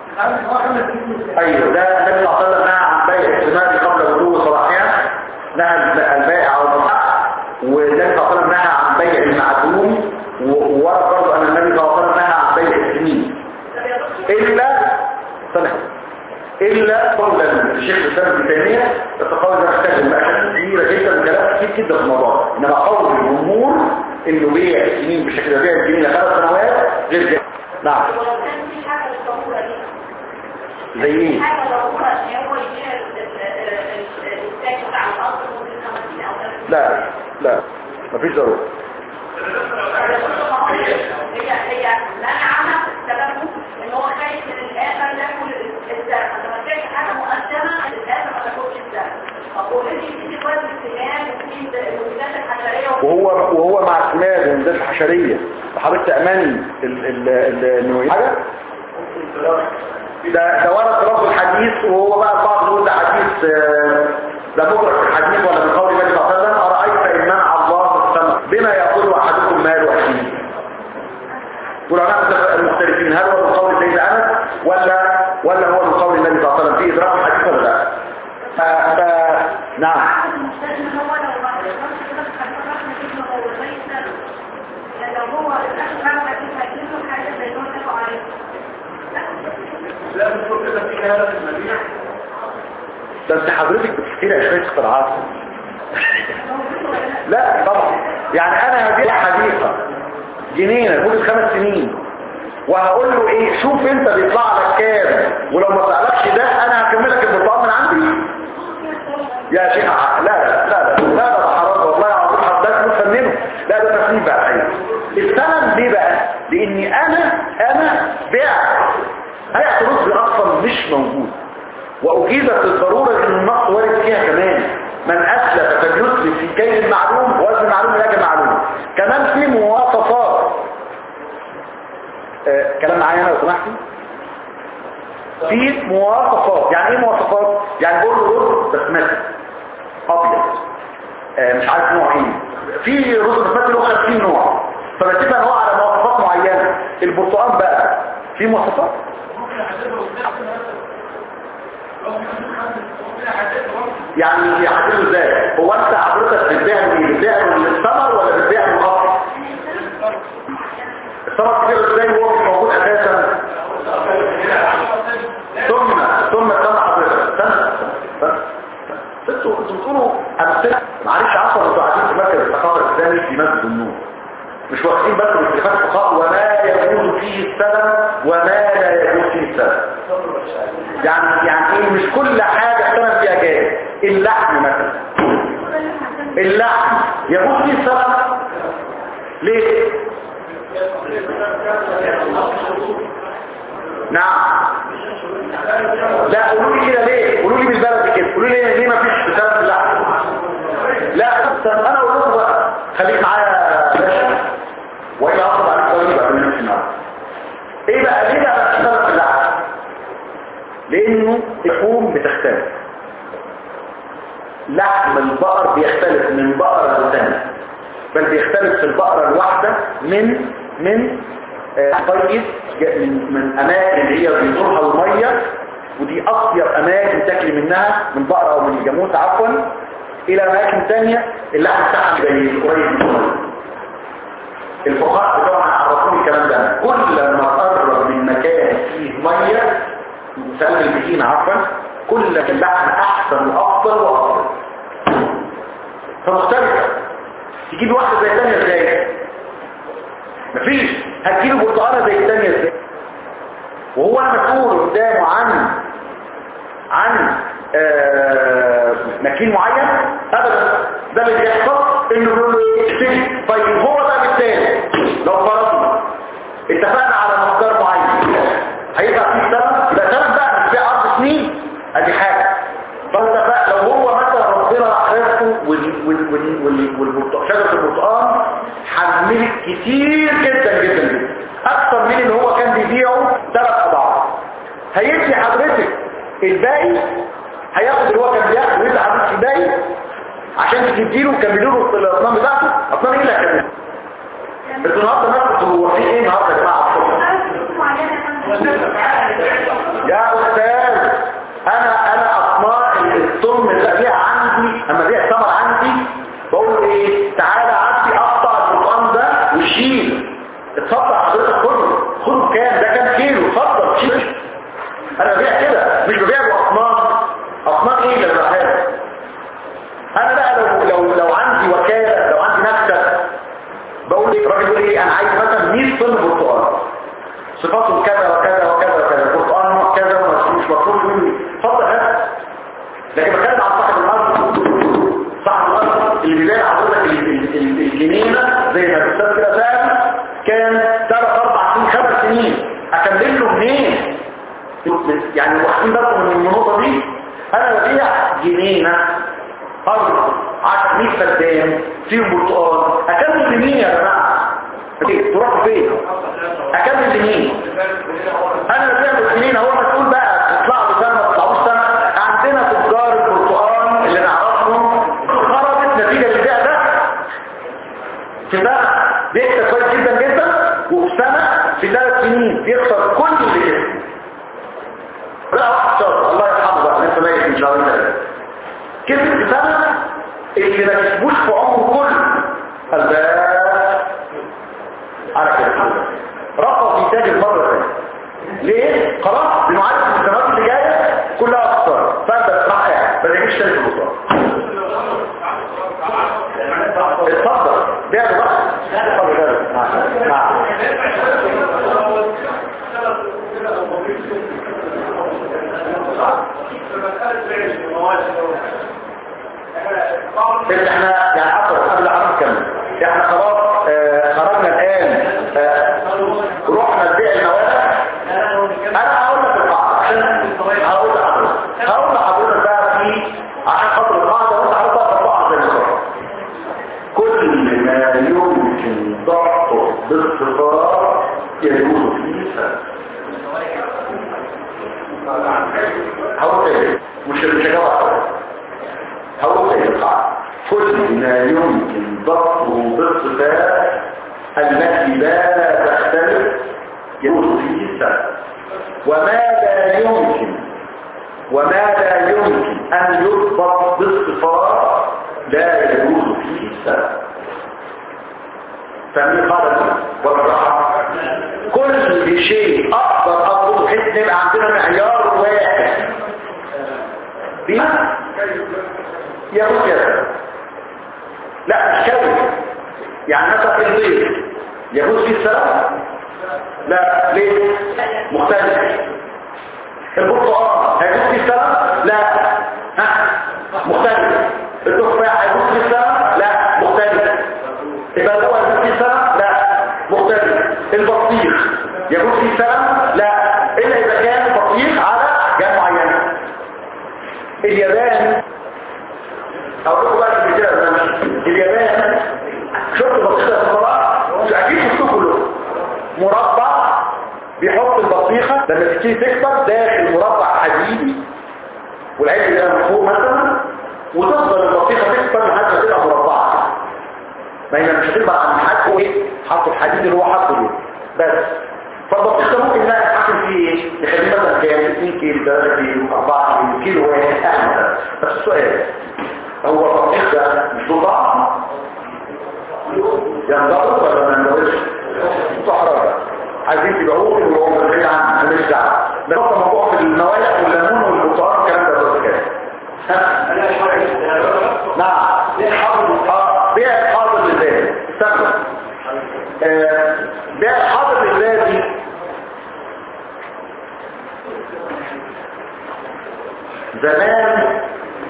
ايوه ده النبي صلى الله عليه وسلم نهى عن بيع الثمار قبل وجوب صلاحها نهى البائع او المحق والنبي صلى الله عليه وسلم نهى عن بيع المعدوم وورد برضه ان النبي صلى الله عليه وسلم نهى عن بيع السنين الا سنه الا قولا الشيخ الاسلام ابن تيميه التقول ده محتاج مناقشه كبيره جدا وكلام كتير جدا في الموضوع انما قول الجمهور انه بيع السنين بشكل ده بيع السنين لخمس سنوات غير جائز نعم زي ايه لا لا مفيش ضروره هي هي منع عنها التلفت ان هو خايف من الاخر ياكل الزرع فلما تلاقي حاجه مقدمه الاخر ما تاكلش الزرع اقول لي في كويس اهتمام وفي المنتجات الحشريه وهو وهو مع السماد والمنتجات الحشريه حضرتك تامني ال ال ال انه حاجه ده ده ورد رب الحديث وهو بقى البعض يقول ده حديث آه، ده مدرك في الحديث ولا من قول النبي صلى الله عليه وسلم ارايت ان منع الله السماء بما يقول احدكم مال اخيه والعلماء المختلفين هل هو من قول سيدنا انس ولا ولا هو من قول النبي صلى الله عليه وسلم في ادراك الحديث ولا لا ف... ف... نعم هو لو ما يقدرش كده في الحشرات نجيب له هو زي السبب يعني لو هو الاخر بقى هتجيب هتجيب له حاجه زي ما اتفقوا عليه ده انت حضرتك بتحكي لي شويه اختراعات لا طبعا يعني انا هبيع حديقه جنينه لمده خمس سنين وهقول له ايه شوف انت بيطلع لك كام ولو ما طلعلكش ده انا هكملك البطاقه من عندي يا شيخ ع- لا لا لا لا لا لا ده حرام والله العظيم حرام ده مفننه لا ده تسليم بقى الحقيقه الثمن ليه بقى لاني انا انا بعت هيئه رشد اصلا مش موجود واجيزت الضروره ان النقص وارد فيها كمان من اسلف فليسلف في كيل المعلوم وزن المعلوم لاجل معلوم كمان في مواصفات آه كلام معايا انا لو سمحتي في مواصفات يعني ايه مواصفات يعني بقول له رز بسمتي ابيض آه مش عارف نوع ايه في رز بسمتي له 50 نوع فبتبقى نوع على مواصفات معينه البرتقال بقى في مواصفات يعني يحددوا ازاي هو انت حضرتك بتبيع من بتبيع من الثمر ولا بتبيع من الاصل الثمر كتير ازاي وهو مش موجود اساسا ثم ثم استنى حضرتك استنى استنى انتوا انتوا بتقولوا امثله معلش عفوا انتوا قاعدين في مركز الثقافه الاسلامي في مسجد النور مش واخدين بس من اتفاق الفقهاء وما يجوز فيه السلم وما لا يجوز فيه السلم يعني يعني ايه مش كل حاجه السلم فيها جاي اللحم مثلا اللحم يجوز فيه السلم ليه نعم لا قولوا لي كده ليه قولوا لي بالبلد كده قولوا لي ليه ما فيش سلم في اللحم لا طب انا اقول لكم بقى خليك معايا يا باشا والا اخد عليك طريقه بقى من نفس النهارده ايه بقى ليه بقى بتشتغل في اللحم لانه اللحوم بتختلف لحم البقر بيختلف من بقرة للثانية بل بيختلف في البقرة الواحدة من من آه، طيب من, من اماكن اللي هي بيزورها المية ودي اطيب اماكن تاكلي منها من بقرة او من الجاموس عفوا الى اماكن تانية اللحم بتاعها زي قريب من المية الفقهاء طبعا عرفوني الكلام ده كل ما تقرب من مكان فيه ميه سلم البكين عفوا كل ما اللحم احسن وافضل وافضل فمختلفه تجيب واحده زي الثانيه ازاي مفيش هتجيب برتقاله زي الثانيه ازاي وهو انا مسؤول قدامه عن عن آه مكين معين ابدا ده اللي بيحصل انه بيقول له ايه اشتري طيب هو بقى بالتالي لو فرضنا اتفقنا على مقدار معين هيبقى فيه سنه يبقى سنه بقى مش بيع اربع سنين ادي حاجه فانت بقى لو هو مثلا ربنا راح رزقه وال- وال- وال- وال- والبرتقال شجره البرتقال حملت كتير جدا جدا جدا اكثر من اللي هو كان بيبيعه ثلاث اضعاف هيدي حضرتك الباقي هياخد اللي هو كان بياخده ويدي حضرتك الباقي عشان تديله وتكملوا له الاطنان بتاعته اطنان ايه اللي هكمل انتوا النهارده ناخد هو في ايه النهارده يا جماعه يا استاذ انا انا اطنان الطم اللي بيها عندي اما بيها ثمر عندي بقول له ايه تعالى عندي اقطع البرتقال ده وشيل اتفضل حضرتك خده خده بكام ده كام كيلو اتفضل شيل انا ببيع كده مش ببيع باطنان اطنان ايه اللي ببيعها انا بقى لو لو لو عندي وكاله لو عندي مكتب بقول لك الراجل يقول ايه انا عايز مثلا 100 طن برتقال صفاته كذا وكذا وكذا وكذا البرتقال نوع كذا ومش مفروض مني اتفضل هات لكن بتكلم عن صاحب الارض صاحب الارض اللي بيلاقي حضرتك ال- ال- ال- الجنينه زي ما الاستاذ كده فاهم كان ثلاث اربع سنين خمس سنين اكمل له منين يعني واخدين بالكم من النقطه دي انا ببيع جنينه ارض 10 100 فدان فيهم برتقال اكمل لمين يا جماعه إيه؟ تروح فين اكمل لمين انا ببيع بالسنين هو مسؤول بقى تطلع له سنه ما تطلعوش سنه عندنا تجار البرتقال اللي نعرفهم خرجت نتيجه للبيع ده في سنه بيكسب كويس جدا جدا وفي سنه في ثلاث سنين بيخسر كل اللي كسبه لا واحد شاطر الله يرحمه بقى لسه ميت من شهرين ثلاثه كسب في سنه اللي ما كسبوش في عمره كله الباب على كده رفض يتاجر مرة ثانية ليه؟ خلاص بنعرف السنوات اللي جاية كلها أخطار فأنت بتروح قاعد ما تعملش تاني في البطاقة اتفضل بيع له بقى اتفضل بيع له. نعم نعم بس احنا يعني عفوا قبل عرض كمل احنا خلاص آه، خرجنا الان آه، رحنا لبيع المواد انا هقول لك القاعده عشان هقول لحضرتك هقول لحضرتك بقى في عشان خاطر القاعده وانت عارف بقى تطبقها زي ما قلت. كل ما يمكن ضبطه باختصار يجوز فيه سبب هقول تاني مش مش هجاوب على هقول تاني القاعده كل ما يمكن ضبطه بالصفات التي لا تختلف يجوز فيه سبب وما لا يمكن وما لا يمكن أن يضبط بالصفات لا يجوز فيه سبب فمن قال والراحة كل شيء أقدر أقول بحيث نبقى عندنا معيار واحد بما يقول كده لا مش كده يعني مثلا الضيف يجوز فيه السلام لا ليه مختلف البرتقال هيجوز فيه السلام لا ها مختلف التفاح هيجوز فيه السلام لا مختلف يبقى هو يجوز فيه السلام لا مختلف البطيخ يجوز فيه السلام لا الا اذا كان بطيخ على احجام معينه اليابان اقول لكم بقى في كده اليابان شفت بطيخه الصلاه اكيد شفتوه كله مربع بيحط البطيخه لما تيجي تكبر داخل مربع حديدي والعين ده من فوق مثلا وتفضل البطيخه تكبر لحد ما تبقى مربعه ما هي مش هتبقى عن حد ايه حط الحديد اللي هو حاطه ده بس فالبطيخه ممكن بقى نتحكم فيه ايه نخليه مثلا كام 2 كيلو 3 كيلو 4 كيلو كيلو واحد احسن بس السؤال هو البطيخ ده مش له طعم ينضبط ولا ما ينضبطش صحراء عايزين تبيعوه وهو بعيد عن ماليش دعوه ده نقطه موضوع في الموالح والليمون والبرتقال الكلام ده بس كده نعم آه، بيع الحاضر للذات استنى آه، بيع الحاضر للذات زمان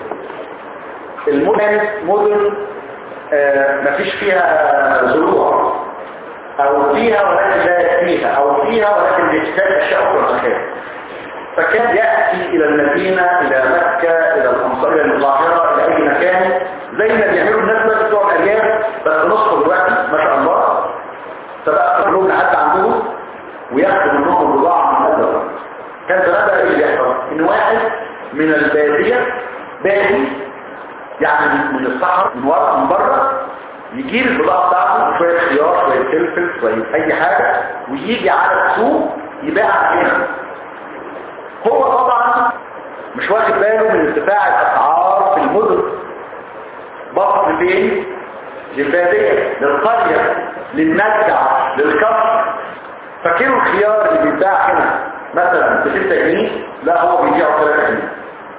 المدن مدن آه، مفيش فيها زروع او فيها ولكن لا يكفيها او فيها ولكن بيحتاج اشياء اخرى مكان فكان ياتي الى المدينه الى مكه الى الامصار الى القاهره الى اي مكان زي ما بيعملوا الناس بقى بتوع الارياف بس نصف دلوقتي ما شاء الله فبقى كلهم لحد عندهم وياخدوا منهم البضاعه من هذا كان زمان بقى ايه اللي يحصل ان واحد من الباديه بادي يعني من الصحراء من ورا من بره يجيب البضاعه بتاعته شويه خيار شويه فلفل شويه اي حاجه ويجي على السوق يبيعها هنا هو طبعا مش واخد باله من ارتفاع الاسعار في المدن بص لفين للباديه للقريه للنجع للكفر فاكروا الخيار اللي بيتباع هنا مثلا ب 6 جنيه لا هو بيبيعه 3 جنيه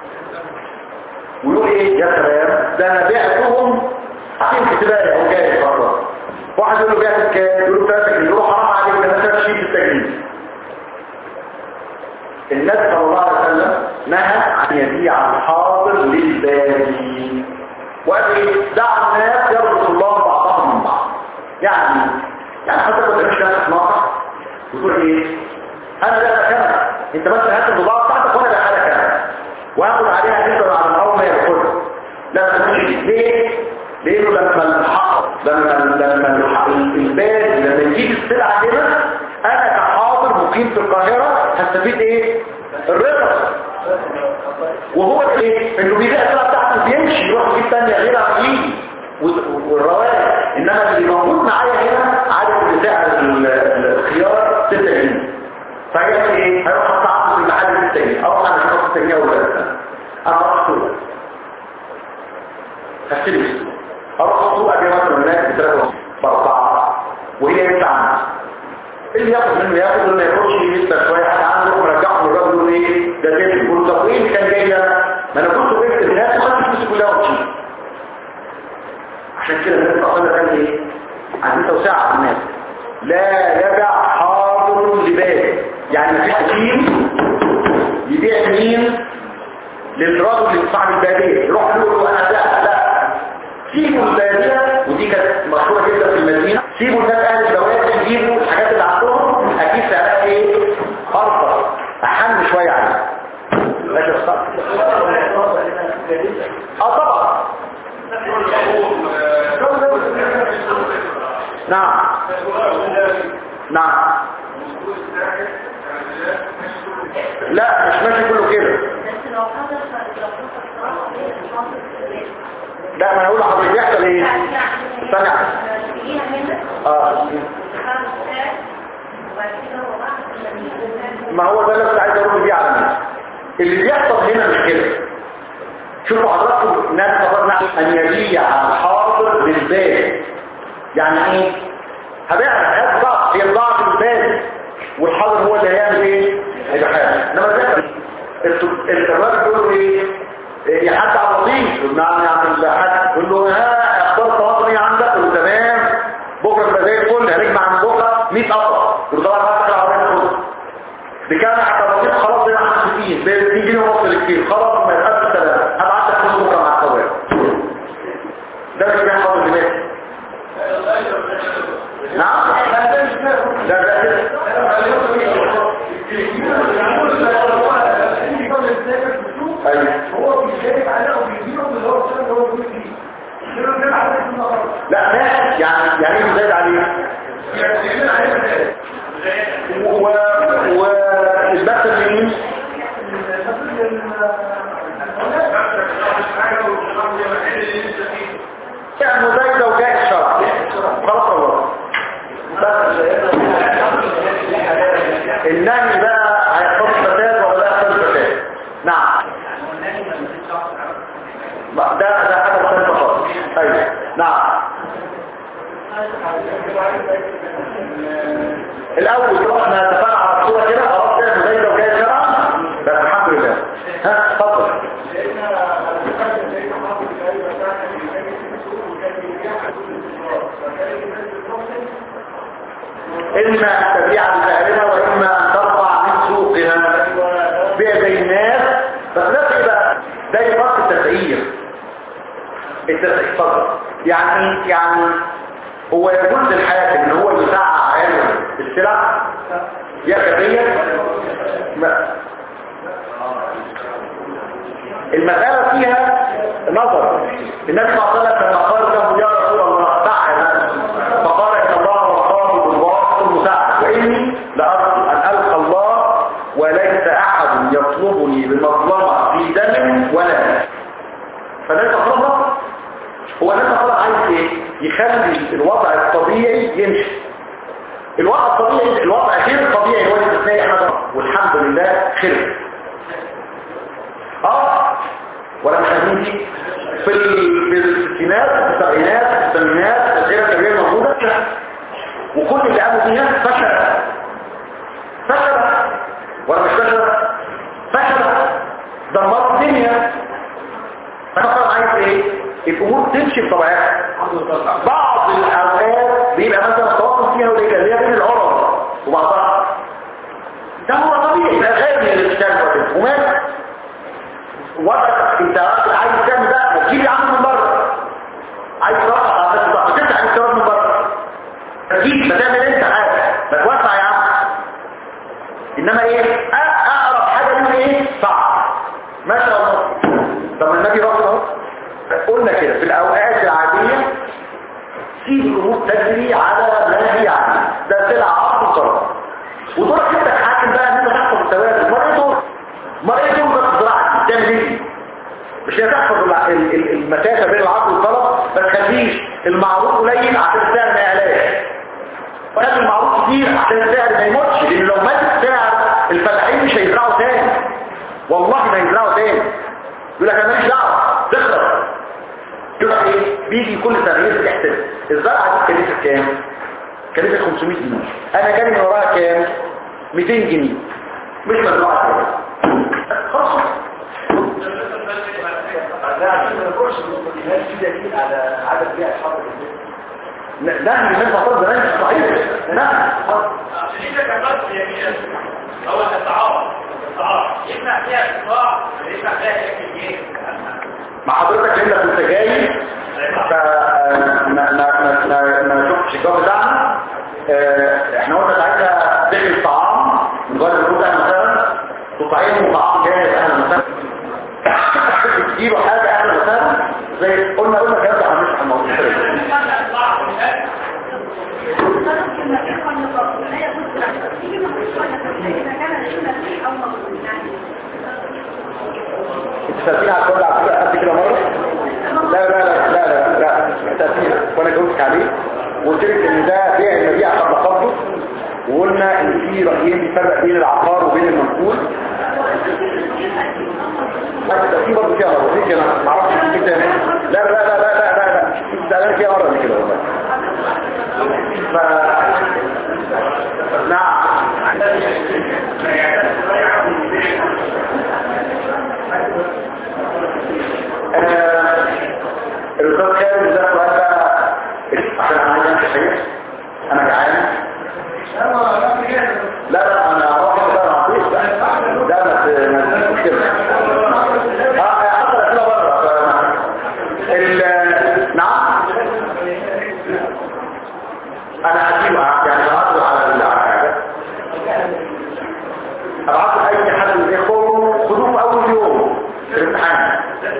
ويقول ايه يا سلام ده انا بعتهم عشان كتبالي او جاي بره واحد يقول له بعت بكام يقول له 3 جنيه يقول له حرام عليك ده انا شيء 6 جنيه النبي صلى الله عليه وسلم نهى عن يبيع الحاضر للبادي وقال ايه دع الناس يرزق الله بعضهم من بعض يعني يعني حتى لو مش ناس ناقص وتقول ايه انا لا اكمل انت بس هات البضاعه بتاعتك وانا بقى لك انا واخد عليها نسبه على الاول ما ياخدها لا تقولش ليه لانه لما الحق لما لما الباد لما يجيب السلعه هنا انا كحاضر مقيم في القاهره هستفيد ايه الرخص وهو ايه انه بيبيع السلعه بتاعته بيمشي يروح يجيب ثانيه غيرها يجي والروائع انما اللي موجود معايا هنا عارف ان سعر الخيار 6 جنيه فيعمل ايه هيروح احط في المحل 6 جنيه اروح انا اشوف 6 جنيه ولا لا انا اروح السوق هشتري في السوق اروح السوق ابيع مثلا هناك ب 3 باربعه وهي ينفع عندي اللي ياخد منه ياخد اللي ما ياخدش لسه شويه حد عنده مرجعه للراجل يقول ايه ده تاني يقول طب وايه اللي كان جاي ده ما انا كنت وقفت الناس وخدت فلوسي كلها ومشيت عشان كده الناس اصلا كان ايه عايزين توسعه على الناس لا يبع حاضر لباد يعني مفيش حكيم يبيع مين للرجل اللي صاحب الباديه يروح له يقول له انا لا لا سيبوا الباديه ودي كانت مشهوره جدا في المدينه سيبوا الناس اهل البوادي يجيبوا الحاجات اللي عندهم اكيد سعرها ايه ارخص احن شويه عليها ماشي يا أستاذ؟ اه طبعا نعم نعم لا مش ماشي كله كده بس لو حصل لو حصل صراحة غير حاصل لا ما انا اقول لحضرتك بيحصل ايه استنى اه ما هو ده اللي كنت عايز ارد بيه على الناس اللي بيحصل هنا مش كده شوفوا حضراتكم ناس قررنا ان يبيع الحاضر بالبال يعني ايه هبيع هات ضعف هي الضعف بالبال والحاضر هو اللي هيعمل ايه هيبقى حاجه انما ده الراجل بيقول له ايه إيه، يحد على اللطيف نعم يعمل حد يقول له ها اخبار الطماطم ايه عندك يقول له تمام بكره تبقى زي الفل هنجمع من بكره 100 قطعه يقول له طبعا هات العربيه كله بكام حتى اللطيف خلاص زي ما احنا متفقين ب 2 جنيه ونص للكيلو خلاص ما يبقاش السلام هبعت لك فلوس بكره مع السواق ده اللي بيحصل دلوقتي نعم لا لا كده ايوه هو بيشارك عليه وبيديله اللي هو السنة اللي هو بيقول فيه يقول له عليه النهارده لا ماشي يعني يعني ايه زايد عليه و والبحث اليمين يعني مزايدة وجاي الشرع خلاص الله بس النهي بقى هيحصل فساد ولا لا يحصل فساد نعم بقى ده ده حاجة مختلفة خالص ايوه نعم الاول كده احنا اتفقنا على الصورة كده خلاص كده مزايدة وجاي الشرع بس الحمد لله ها اتفضل إما أن تبيع بسعرها وإما أن ترفع من سوقها بيع زي الناس بس ده في بقى ده يفرق التسعير التسعير فضل يعني يعني هو يجوز للحاكم ان هو يسعى عينه السلع يا كبير ما المسألة فيها نظر النبي صلى الله عليه وسلم لما قال له يا رسول الله سعى فقال ان الله وقاه بالله المساعد واني لارجو ان القى الله وليس احد يطلبني بمظلمه في دم ولا مال فليس خلاص هو ليس خلاص عايز ايه يخلي الوضع الطبيعي يمشي الوضع الطبيعي الوضع غير الطبيعي هو الاستثنائي احنا والحمد لله خير اه ولا مش فاهمين دي في ال- في الستينات في السبعينات في الثمانينات الغير الكبيرة موجودة وكل اللي قاموا فيها فشل فشل ولا مش فشل فشل دمروا الدنيا فكر عايز ايه الامور تمشي بطبيعتها بعض الاوقات بيبقى مثلا التواصل فيها قليله اللي هي بين العرب وبعضها ده هو طبيعي ده غير من الاشتغال ومات وقت انت راجل عايز تعمل بقى ما تجيب يا عم من بره عايز ترفع على الناس بقى ما تفتح الشباب من بره ما تجيب ما تعمل انت حاجه ما توسع يا عم انما ايه أ- اقرب حاجه ليه ايه صعب ما شاء الله طب ما النبي رفض اهو قلنا كده في الاوقات العاديه سيب الامور تجري على ما هي عليه ده سلعه عقد وصرف ودورك انت الحاكم بقى ان انت تحفظ التوازن ما ايه دور ما ايه دور بقى الزراعه تعمل ايه مش هي تحفظ الع- ال- ال- المسافه بين العقد والطلب ما تخليش المعروض قليل عشان السعر ما يعلاش ولا المعروض كتير عشان السعر ما يموتش لان لو مات السعر الفلاحين مش هيزرعوا تاني والله ما هيزرعوا تاني يقول لك انا ماليش دعوه تخرب يقول لك ايه بيجي كل تغيير تحتاج الزرعه دي كلفت كام كلفت 500 جنيه انا جالي من وراها كام 200 جنيه مش مزروعه تاني خلاص لا، ده اللي الناس هتفضل ده مش صحيح نعم عشان كده كان بس يعني هو التعارض التعارض يسمع فيها اتصال يسمع فيها شكل جيد مع حضرتك انت كنت جاي ف ما ما ما ما ما شفتش الجواب بتاعنا آه، احنا قلنا ساعتها دخل طعام من غير الوجود اهلا وسهلا تطعيم طعام جاهز اهلا وسهلا تجيبوا حاجه اهلا وسهلا زي قلنا قلنا كده هنفتح الموضوع انت سالتني على السؤال على فكره قد كده مره لا لا لا لا لا لا سالتني وانا جاوبتك عليه وقلت لك ان ده بيع المبيع قبل قبضه وقلنا ان في رايين بيفرق بين العقار وبين المنقول بس في برضه فيها مره دي كده ما اعرفش في كده لا لا لا لا لا لا لا ده انا فيها مره دي كده والله ف نعم آه، الأستاذ خالد ده سؤال بقى عشان أنا عايز أمشي شيء أنا جعان لا لا أنا راجل ده معطيش ده ده ما ما- مش مشكلة اه حصل كده بره ف- ال- نعم أنا هجيب يعني هعرض على ال- على حاجة ابعتوا اي حد من الاخوه خدوه في اول يوم في الامتحان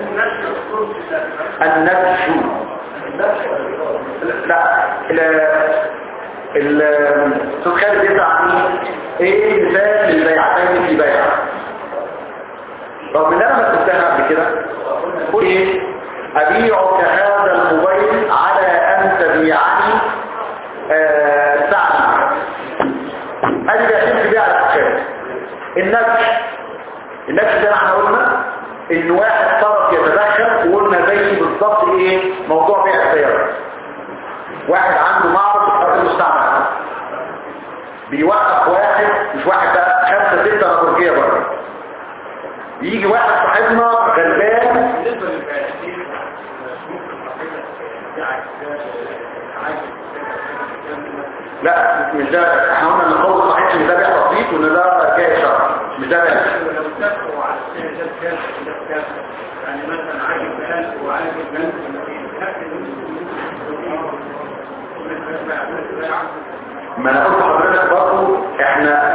النبش لا ال ال تتخيل بيطلع مين ايه مثال للبيعتين في بيع رغم ان انا ما كنتها قبل كده قول ايه ابيعك هذا الموبايل على ان تبيعني آه سعد ادي بيعتين في بيع الاشخاص النفش النفش ده احنا قلنا ان واحد طرف يتدخل وقلنا زي بالظبط ايه موضوع بيع السيارة واحد عنده معرض في المستعمل بيوقف واحد مش واحد ده خمسة ستة لابورجية بره يجي واحد صاحبنا غلبان بالنسبة للفاسدين لا مش ده احنا قلنا ان القول صحيح ان ده بيع بسيط وان ده جاي شرع مش ده بيع لو اتفقوا على السنة ده كام ده كام يعني مثلا عايز بلد وعايز بلد ما انا قلت لحضرتك برضه احنا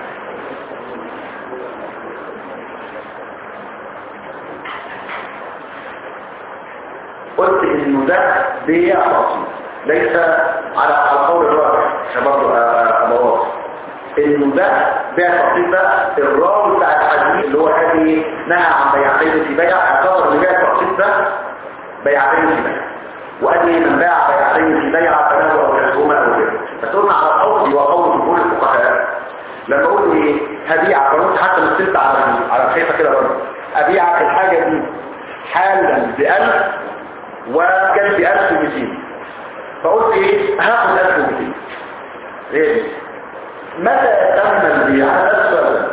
قلت انه ده بيع بسيط ليس على على قول الراجح شباب ابوات انه ده بيع بسيط ده الراوي بتاع الحديث اللي هو هذه نهى عن بيعتين في بيع اعتبر ان بيع بسيط ده بيعتين في بيع وأدي من باع بيعتين في بيع فله أو كسهما أو كده بس قلنا على القول وقول جمهور الفقهاء لما أقول إيه هبيع قلت حتى مثلت على على الحيطة كده برضه أبيعك الحاجة دي حالا بألف وكان بألف ومئتين فقلت إيه هاخد ألف ومئتين إيه متى تم البيع هذا السؤال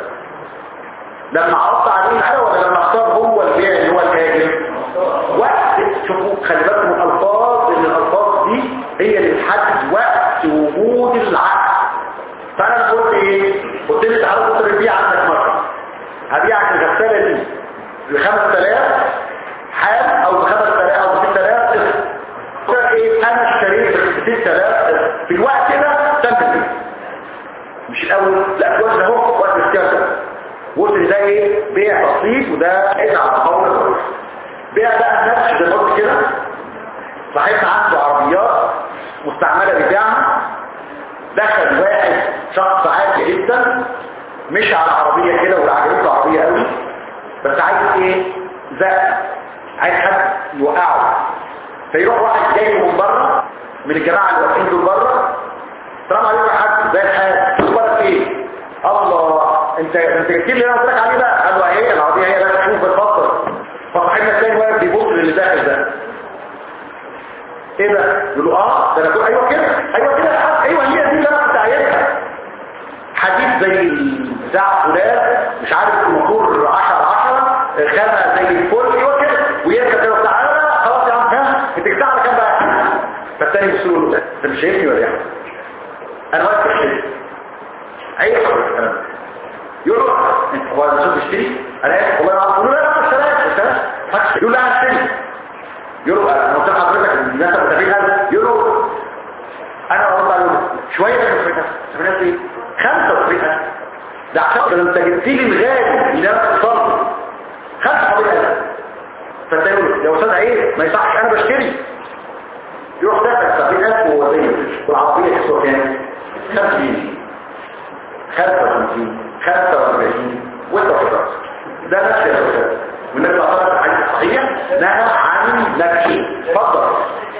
لما عرضت عليه الحاجة ولا لما اختار هو البيع اللي هو التاجر وقت شوفوا خلي بالكم من الالفاظ ان الالفاظ دي هي اللي بتحدد وقت وجود العقد فانا قلت ايه قلت لي تعالى بص البيع عندك مره هبيعك الغساله دي ب 5000 حال او ب 5000 او ب 6000 قلت ايه انا اشتريت ب 6000 في الوقت ده تم مش الاول لا في الوقت ده هو وقت الاختيار ده قلت ان ده ايه بيع بسيط وده عايز على قول الرجل بيع بقى نفس زي ما قلت كده صاحبنا عنده عربيات مستعمله بيبيعها دخل واحد شخص عادي جدا مشي على عربيه كده واللي عجبته عربيه قوي بس عايز ايه زق عايز حد يوقعه فيروح واحد جاي من بره من الجماعه اللي واقفين دول بره السلام عليكم يا حاج زي الحال اخبارك ايه الله انت انت جبت لي اللي انا قلت لك عليه بقى قال له ايه العربيه هي بقى شوف اتفضل فصاحبنا الثاني واقف بيبص للي داخل ده ايه ده يقول له اه ده انا كنت ايوه كده ايوه كده يا حاج ايوه هي دي اللي انا كنت عايزها حديد زي بتاع فلان مش عارف الموتور 10 10 خامه زي الفل ايوه كده ويركب كده تعالى خلاص يا عم ها انت جبتها على كام بقى فالتاني يبص له انت مش شايفني ولا ايه انا واقف في الشيء اي حاجه الكلام ده يقول له هو الزوج يشتري انا اسف والله ما اعرف يقول له لا لا السلام السلام فاكس يقول له انا اشتري يقول له انا قلت لحضرتك الناس متابعين هذا يقول له انا ارد عليه شويه من الفكره سمعت ايه 95 ده عشان انت جبت لي الغالي اللي انا اتصلت 95 فانت يقول يا استاذ ايه ما يصحش انا بشتري يروح دافع 70000 ووزيه والعربيه تسوى كام 50 55 45 وانت وحدك ده نفس يا استاذ والنبي صلى الله عليه وسلم في الحديث الصحيح نهى عن النفي اتفضل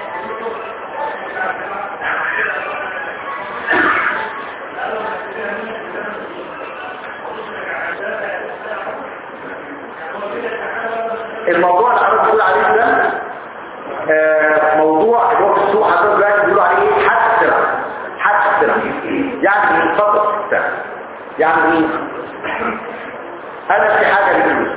الموضوع اللي حضرتك بتقول عليه ده آه، موضوع اللي هو في السوق حضرتك دلوقتي بيقولوا عليه ايه حد السلع حد السلع يعني ايه اتفضل بتاع. يعني ايه انا في حاجه للفلوس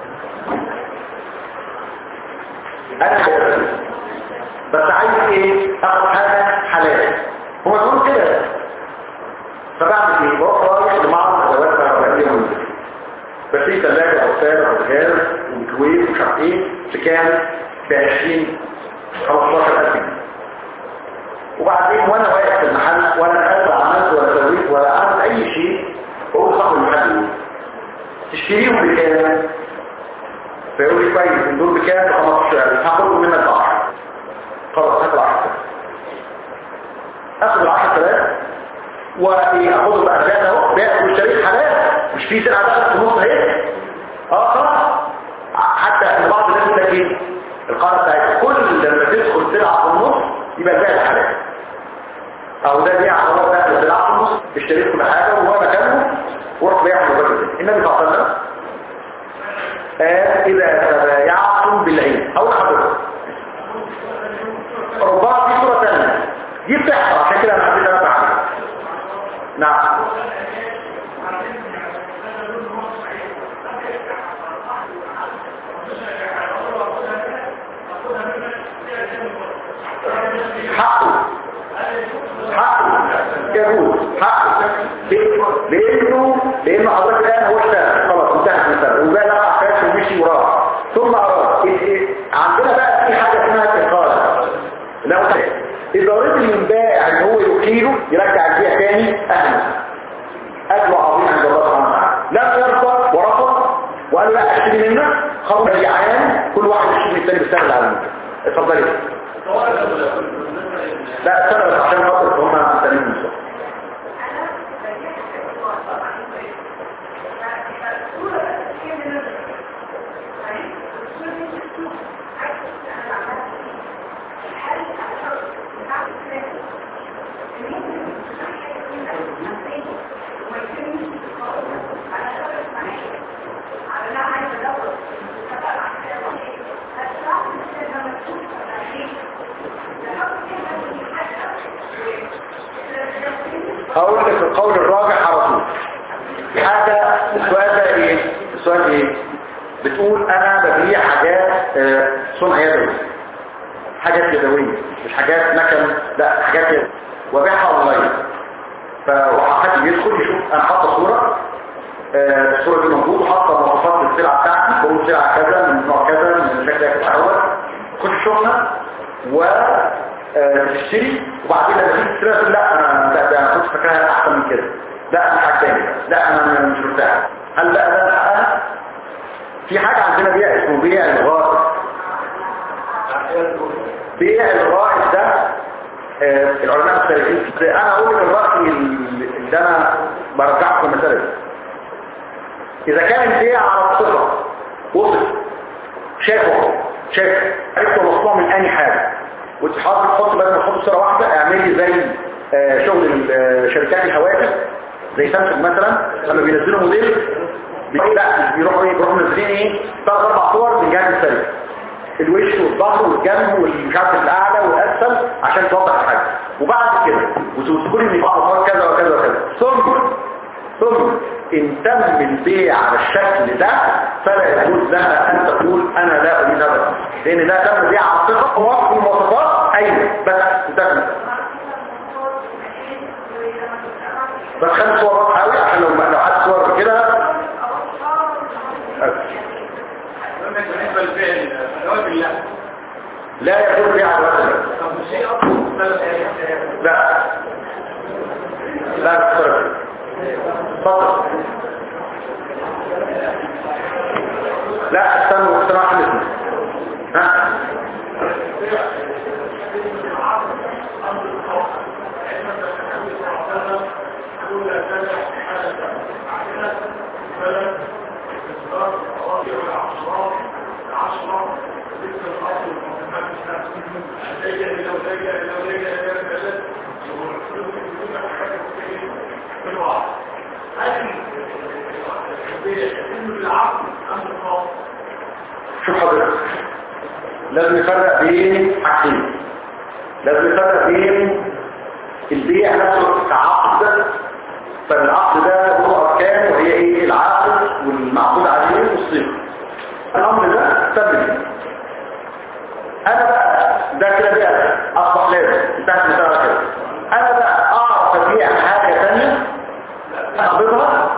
انا حاجه للفلوس بس عايز ايه اخد حاجه حلال هو يقول كده فبعمل ايه بروح رايح لمعرض ادوات كهربائيه منزل بس في ثلاجه او سالة او غاز وميكرويف ومش عارف ايه بكام ب 20 15000 جنيه وبعدين وانا واقف في المحل ولا انا عملت ولا سويت ولا عملت اي شيء بقول صاحب المحل ايه تشتريهم بكام فيقول لي كويس ان دول بكام ب 15000 هاخدهم منك ب 10 خلاص هاخد 10000 اخد ال 10000 واخده بقى زاد اهو بيع واشتريت حلال مش في سلعه دخلت في النص اهي اه خلاص حتى ان بعض الناس يقول لك ايه القاعده بتاعتها كل لما تدخل سلعه في النص يبقى البيع حلال او ده بيع هو داخل سلعه في النص اشتريت كل حاجه وهو مكانه ورحت بيع الراجل النبي صلى الله عليه وسلم قال اذا تبايعتم بالعين او حضرتك ربما في صوره ثانيه دي بتحصل عشان كده انا حبيت انبه عليها نعم حقه حقه يجوز حقه لانه لانه حضرتك الان هو اشتغل خلاص انتهت المساله وبقى لا كاش ومشي وراه ثم اراد إيه إيه؟ عندنا بقى في حاجه اسمها اقاله لو اذا رضي البائع ان هو يقيله يرجع البيع تاني اهلا اجر عظيم عند الله سبحانه وتعالى لم يرضى ورفض وقال لا اشتري منك خرج الجعان كل واحد يشتري من الثاني بالسهل على منك اتفضلي لا استنى بس عشان خاطر هم مستنيين من الصبح هقول لك القول الراجح على طول حاجة السؤال ده ايه السؤال ايه بتقول انا ببيع حاجات آه، صنع يدوي حاجات يدوية مش حاجات مكن لا حاجات يدوية وبيعها اونلاين فحد يدخل يشوف انا حاطه صورة آه، الصورة دي موجودة حاطه مواصفات السلعة بتاعتي بقول سلعة كذا من نوع كذا من شكل كذا اول خش شوفها و آه، تشتري وبعدين لما تيجي تشتريها تقول لا انا لا ده انا كنت فاكرها احسن من كده لا انا حاجتاني لا انا مش مرتاح هل لا ده حقها في حاجه عندنا بيع اسمه بيع الغائط بيع الغائط ده آه، العلماء مختلفين فيه. انا اقول الراي اللي انا برجعه في المساله دي اذا كان البيع على الصفه وصف شافه شاف عرفت مصنوع من اني حاجه وتحط تحط بدل ما تحط صوره واحده اعملي زي آه، شغل ال- آه، شركات الهواتف زي سامسونج مثلا لما بينزلوا موديل بي- لا بيروحوا ايه بيروحوا منزلين ايه ثلاث اربع صور من جهه السريع الوش والظهر والجنب والمش عارف الاعلى والاسفل عشان توضح الحاجه وبعد كده وتذكري ان بعض الصور كذا وكذا وكذا ثم ثم ان تم البيع على الشكل ده فلا يجوز لها ان تقول انا لا اريد هذا لان ده تم البيع على الثقه ووصف المواصفات ايوه بس انتهى بس خلي صور واضحه قوي عشان لو لو حد صور كده لا يكون بيع الوزن لا لا تفرق فقط لا استنوا استنوا احد اسمه ها شوف حضرتك لازم نفرق بين حاجتين لازم نفرق بين البيع نفسه كعقد فالعقد ده له اركان وهي ايه العقد والمعقود عليه والصيغه الامر ده ثبت انا بقى ده كده بقى اصبح لازم انتهت المساله كده انا بقى اعرف ابيع حاجه ثانيه اقبضها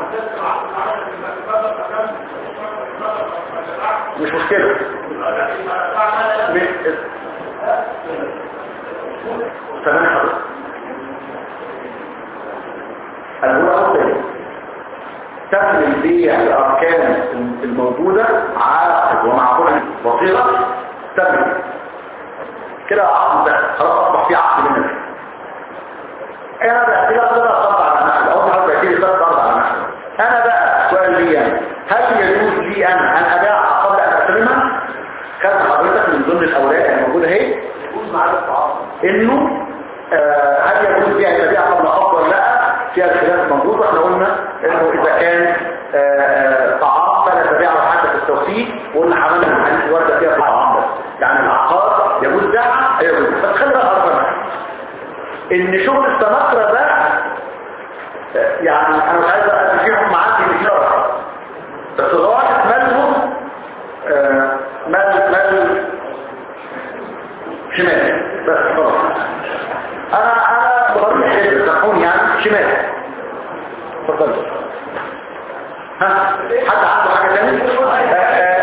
مش مشكله تمام حضرتك الأولى الثانية تم البيع الأركان الموجودة عاقد ومعقولة بصيرة تم كده عقد ده خلاص أصبح في عقد منك أنا بقى كده أقدر أطبق على نحن أول حاجة بقى كده أطبق على نحن أنا بقى سؤال لي يعني هل يجوز لي أن أن أبيعها قبل أن أستلمها؟ كان حضرتك من ضمن الأوراق الموجودة اهي يجوز معاك الطعام إنه آه هل يجوز بيع البيع قبل قبض ولا لا؟ فيها الخلاف موجود واحنا قلنا انه اذا كان آه طعام فلا تبيعه حتى في التوثيق وقلنا عملنا الحديث ورده فيها طعام بس يعني العقار يجوز بيعها يجوز بس خلي بالك أربعة. ان شغل السمكرة ده آه، يعني انا مش عايز اتفقهم معاك في الاشاره بس غايه مالهم آه، مال مال شمال بس خلاص انا انا بطبيعي حلو سامحوني يعني شمال اتفضل ها حد عنده حاجه ثانيه